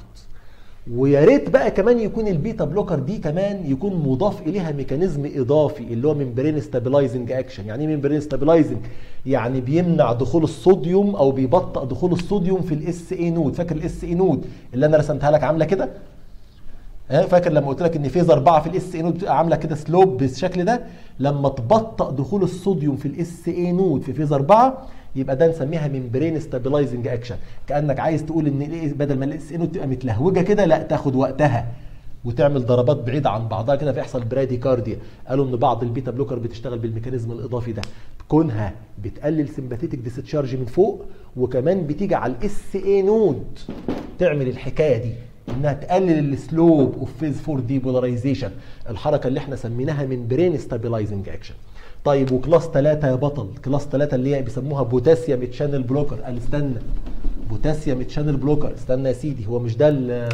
ويا ريت بقى كمان يكون البيتا بلوكر دي كمان يكون مضاف اليها ميكانيزم اضافي اللي هو ممبرين ستابلايزنج اكشن يعني ايه ممبرين ستابلايزنج يعني بيمنع دخول الصوديوم او بيبطئ دخول الصوديوم في الاس اي نود فاكر الاس اي نود اللي انا رسمتها لك عامله كده ها فاكر لما قلت لك ان فيز 4 في الاس اي نود بتبقى عامله كده سلوب بالشكل ده لما تبطئ دخول الصوديوم في الاس اي نود في فيز 4 يبقى ده نسميها ممبرين ستابلايزنج اكشن كانك عايز تقول ان الايه بدل ما الاس ان تبقى متلهوجه كده لا تاخد وقتها وتعمل ضربات بعيده عن بعضها كده فيحصل براديكارديا قالوا ان بعض البيتا بلوكر بتشتغل بالميكانيزم الاضافي ده كونها بتقلل سمباثيتك ديستشارج من فوق وكمان بتيجي على الاس اي نود تعمل الحكايه دي انها تقلل السلوب اوف فيز 4 ديبولاريزيشن الحركه اللي احنا سميناها من برين ستابلايزنج اكشن طيب وكلاس 3 يا بطل كلاس 3 اللي هي بيسموها بوتاسيوم تشانل بلوكر قال استنى بوتاسيوم تشانل بلوكر استنى يا سيدي هو مش ده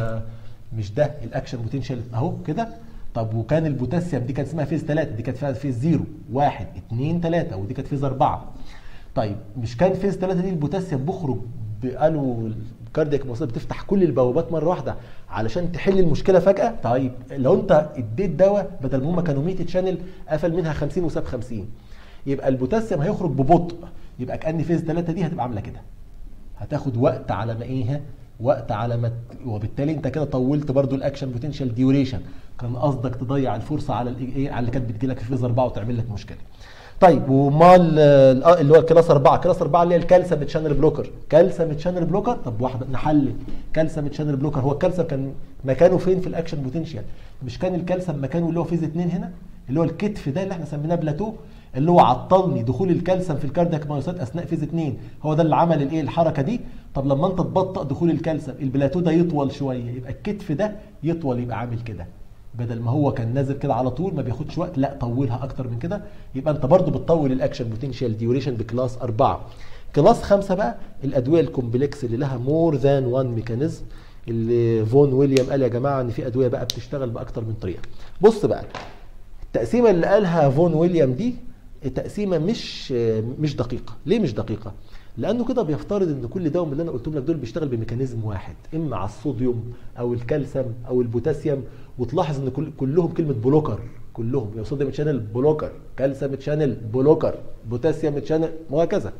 مش ده الاكشن بوتنشال اهو كده طب وكان البوتاسيوم دي كانت اسمها فيز 3 دي كانت فيها فيز 0 1 2 3 ودي كانت فيز 4 طيب مش كان فيز 3 دي البوتاسيوم بيخرج قالوا الكاردياك موصل بتفتح كل البوابات مره واحده علشان تحل المشكله فجاه طيب لو انت اديت دواء بدل ما هم كانوا 100 تشانل قفل منها 50 وساب 50 يبقى البوتاسيوم هيخرج ببطء يبقى كان فيز 3 دي هتبقى عامله كده هتاخد وقت على ما ايه وقت على ما وبالتالي انت كده طولت برضو الاكشن بوتنشال ديوريشن كان قصدك تضيع الفرصه على الايه على اللي كانت بتجي لك في فيز 4 وتعمل لك مشكله طيب ومال اللي هو الكلاس 4 كلاس 4 اللي هي الكالسيوم تشانل بلوكر كالسيوم تشانل بلوكر طب واحده نحلل كالسيوم تشانل بلوكر هو الكالسيوم كان مكانه فين في الاكشن بوتنشال مش كان الكالسيوم مكانه اللي هو فيز 2 هنا اللي هو الكتف ده اللي احنا سميناه بلاتو اللي هو عطلني دخول الكالسيوم في الكاردياك مايوسات اثناء فيز 2 هو ده اللي عمل الايه الحركه دي طب لما انت تبطئ دخول الكالسيوم البلاتو ده يطول شويه يبقى الكتف ده يطول يبقى عامل كده بدل ما هو كان نازل كده على طول ما بياخدش وقت لا طولها اكتر من كده يبقى انت برضو بتطول الاكشن بوتنشال ديوريشن بكلاس 4 كلاس 5 بقى الادويه الكومبلكس اللي لها مور ذان وان ميكانيزم اللي فون ويليام قال يا جماعه ان في ادويه بقى بتشتغل باكتر من طريقه بص بقى التقسيمه اللي قالها فون ويليام دي تقسيمه مش مش دقيقه ليه مش دقيقه لانه كده بيفترض ان كل دواء من اللي انا قلتهم لك دول بيشتغل بميكانيزم واحد اما على الصوديوم او الكالسيوم او البوتاسيوم وتلاحظ ان كل كلهم كلمه بلوكر كلهم يا صوديوم تشانل بلوكر كالسيوم تشانل بلوكر بوتاسيوم تشانل وهكذا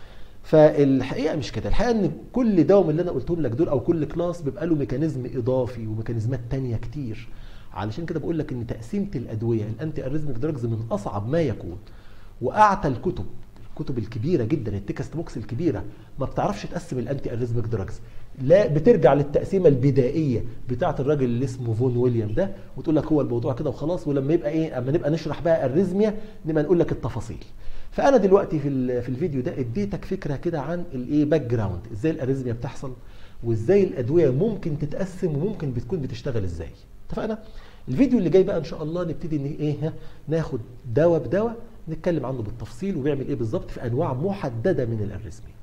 فالحقيقه مش كده الحقيقه ان كل دواء من اللي انا قلتهم لك دول او كل كلاس بيبقى له ميكانيزم اضافي وميكانيزمات تانية كتير علشان كده بقول لك ان تقسيمه الادويه الانتي اريزميك دراجز من اصعب ما يكون واعتى الكتب الكتب الكبيره جدا التكست بوكس الكبيره ما بتعرفش تقسم الانتي اريزميك دراجز لا بترجع للتقسيمه البدائيه بتاعه الراجل اللي اسمه فون ويليام ده وتقول لك هو الموضوع كده وخلاص ولما يبقى ايه اما نبقى نشرح بقى الريزميا نبقى نقول لك التفاصيل فانا دلوقتي في في الفيديو ده اديتك فكره كده عن الايه باك جراوند ازاي الاريزميا بتحصل وازاي الادويه ممكن تتقسم وممكن بتكون بتشتغل ازاي اتفقنا الفيديو اللي جاي بقى ان شاء الله نبتدي ان ايه ناخد دواء بدواء نتكلم عنه بالتفصيل وبيعمل ايه بالظبط في انواع محدده من الاريزميا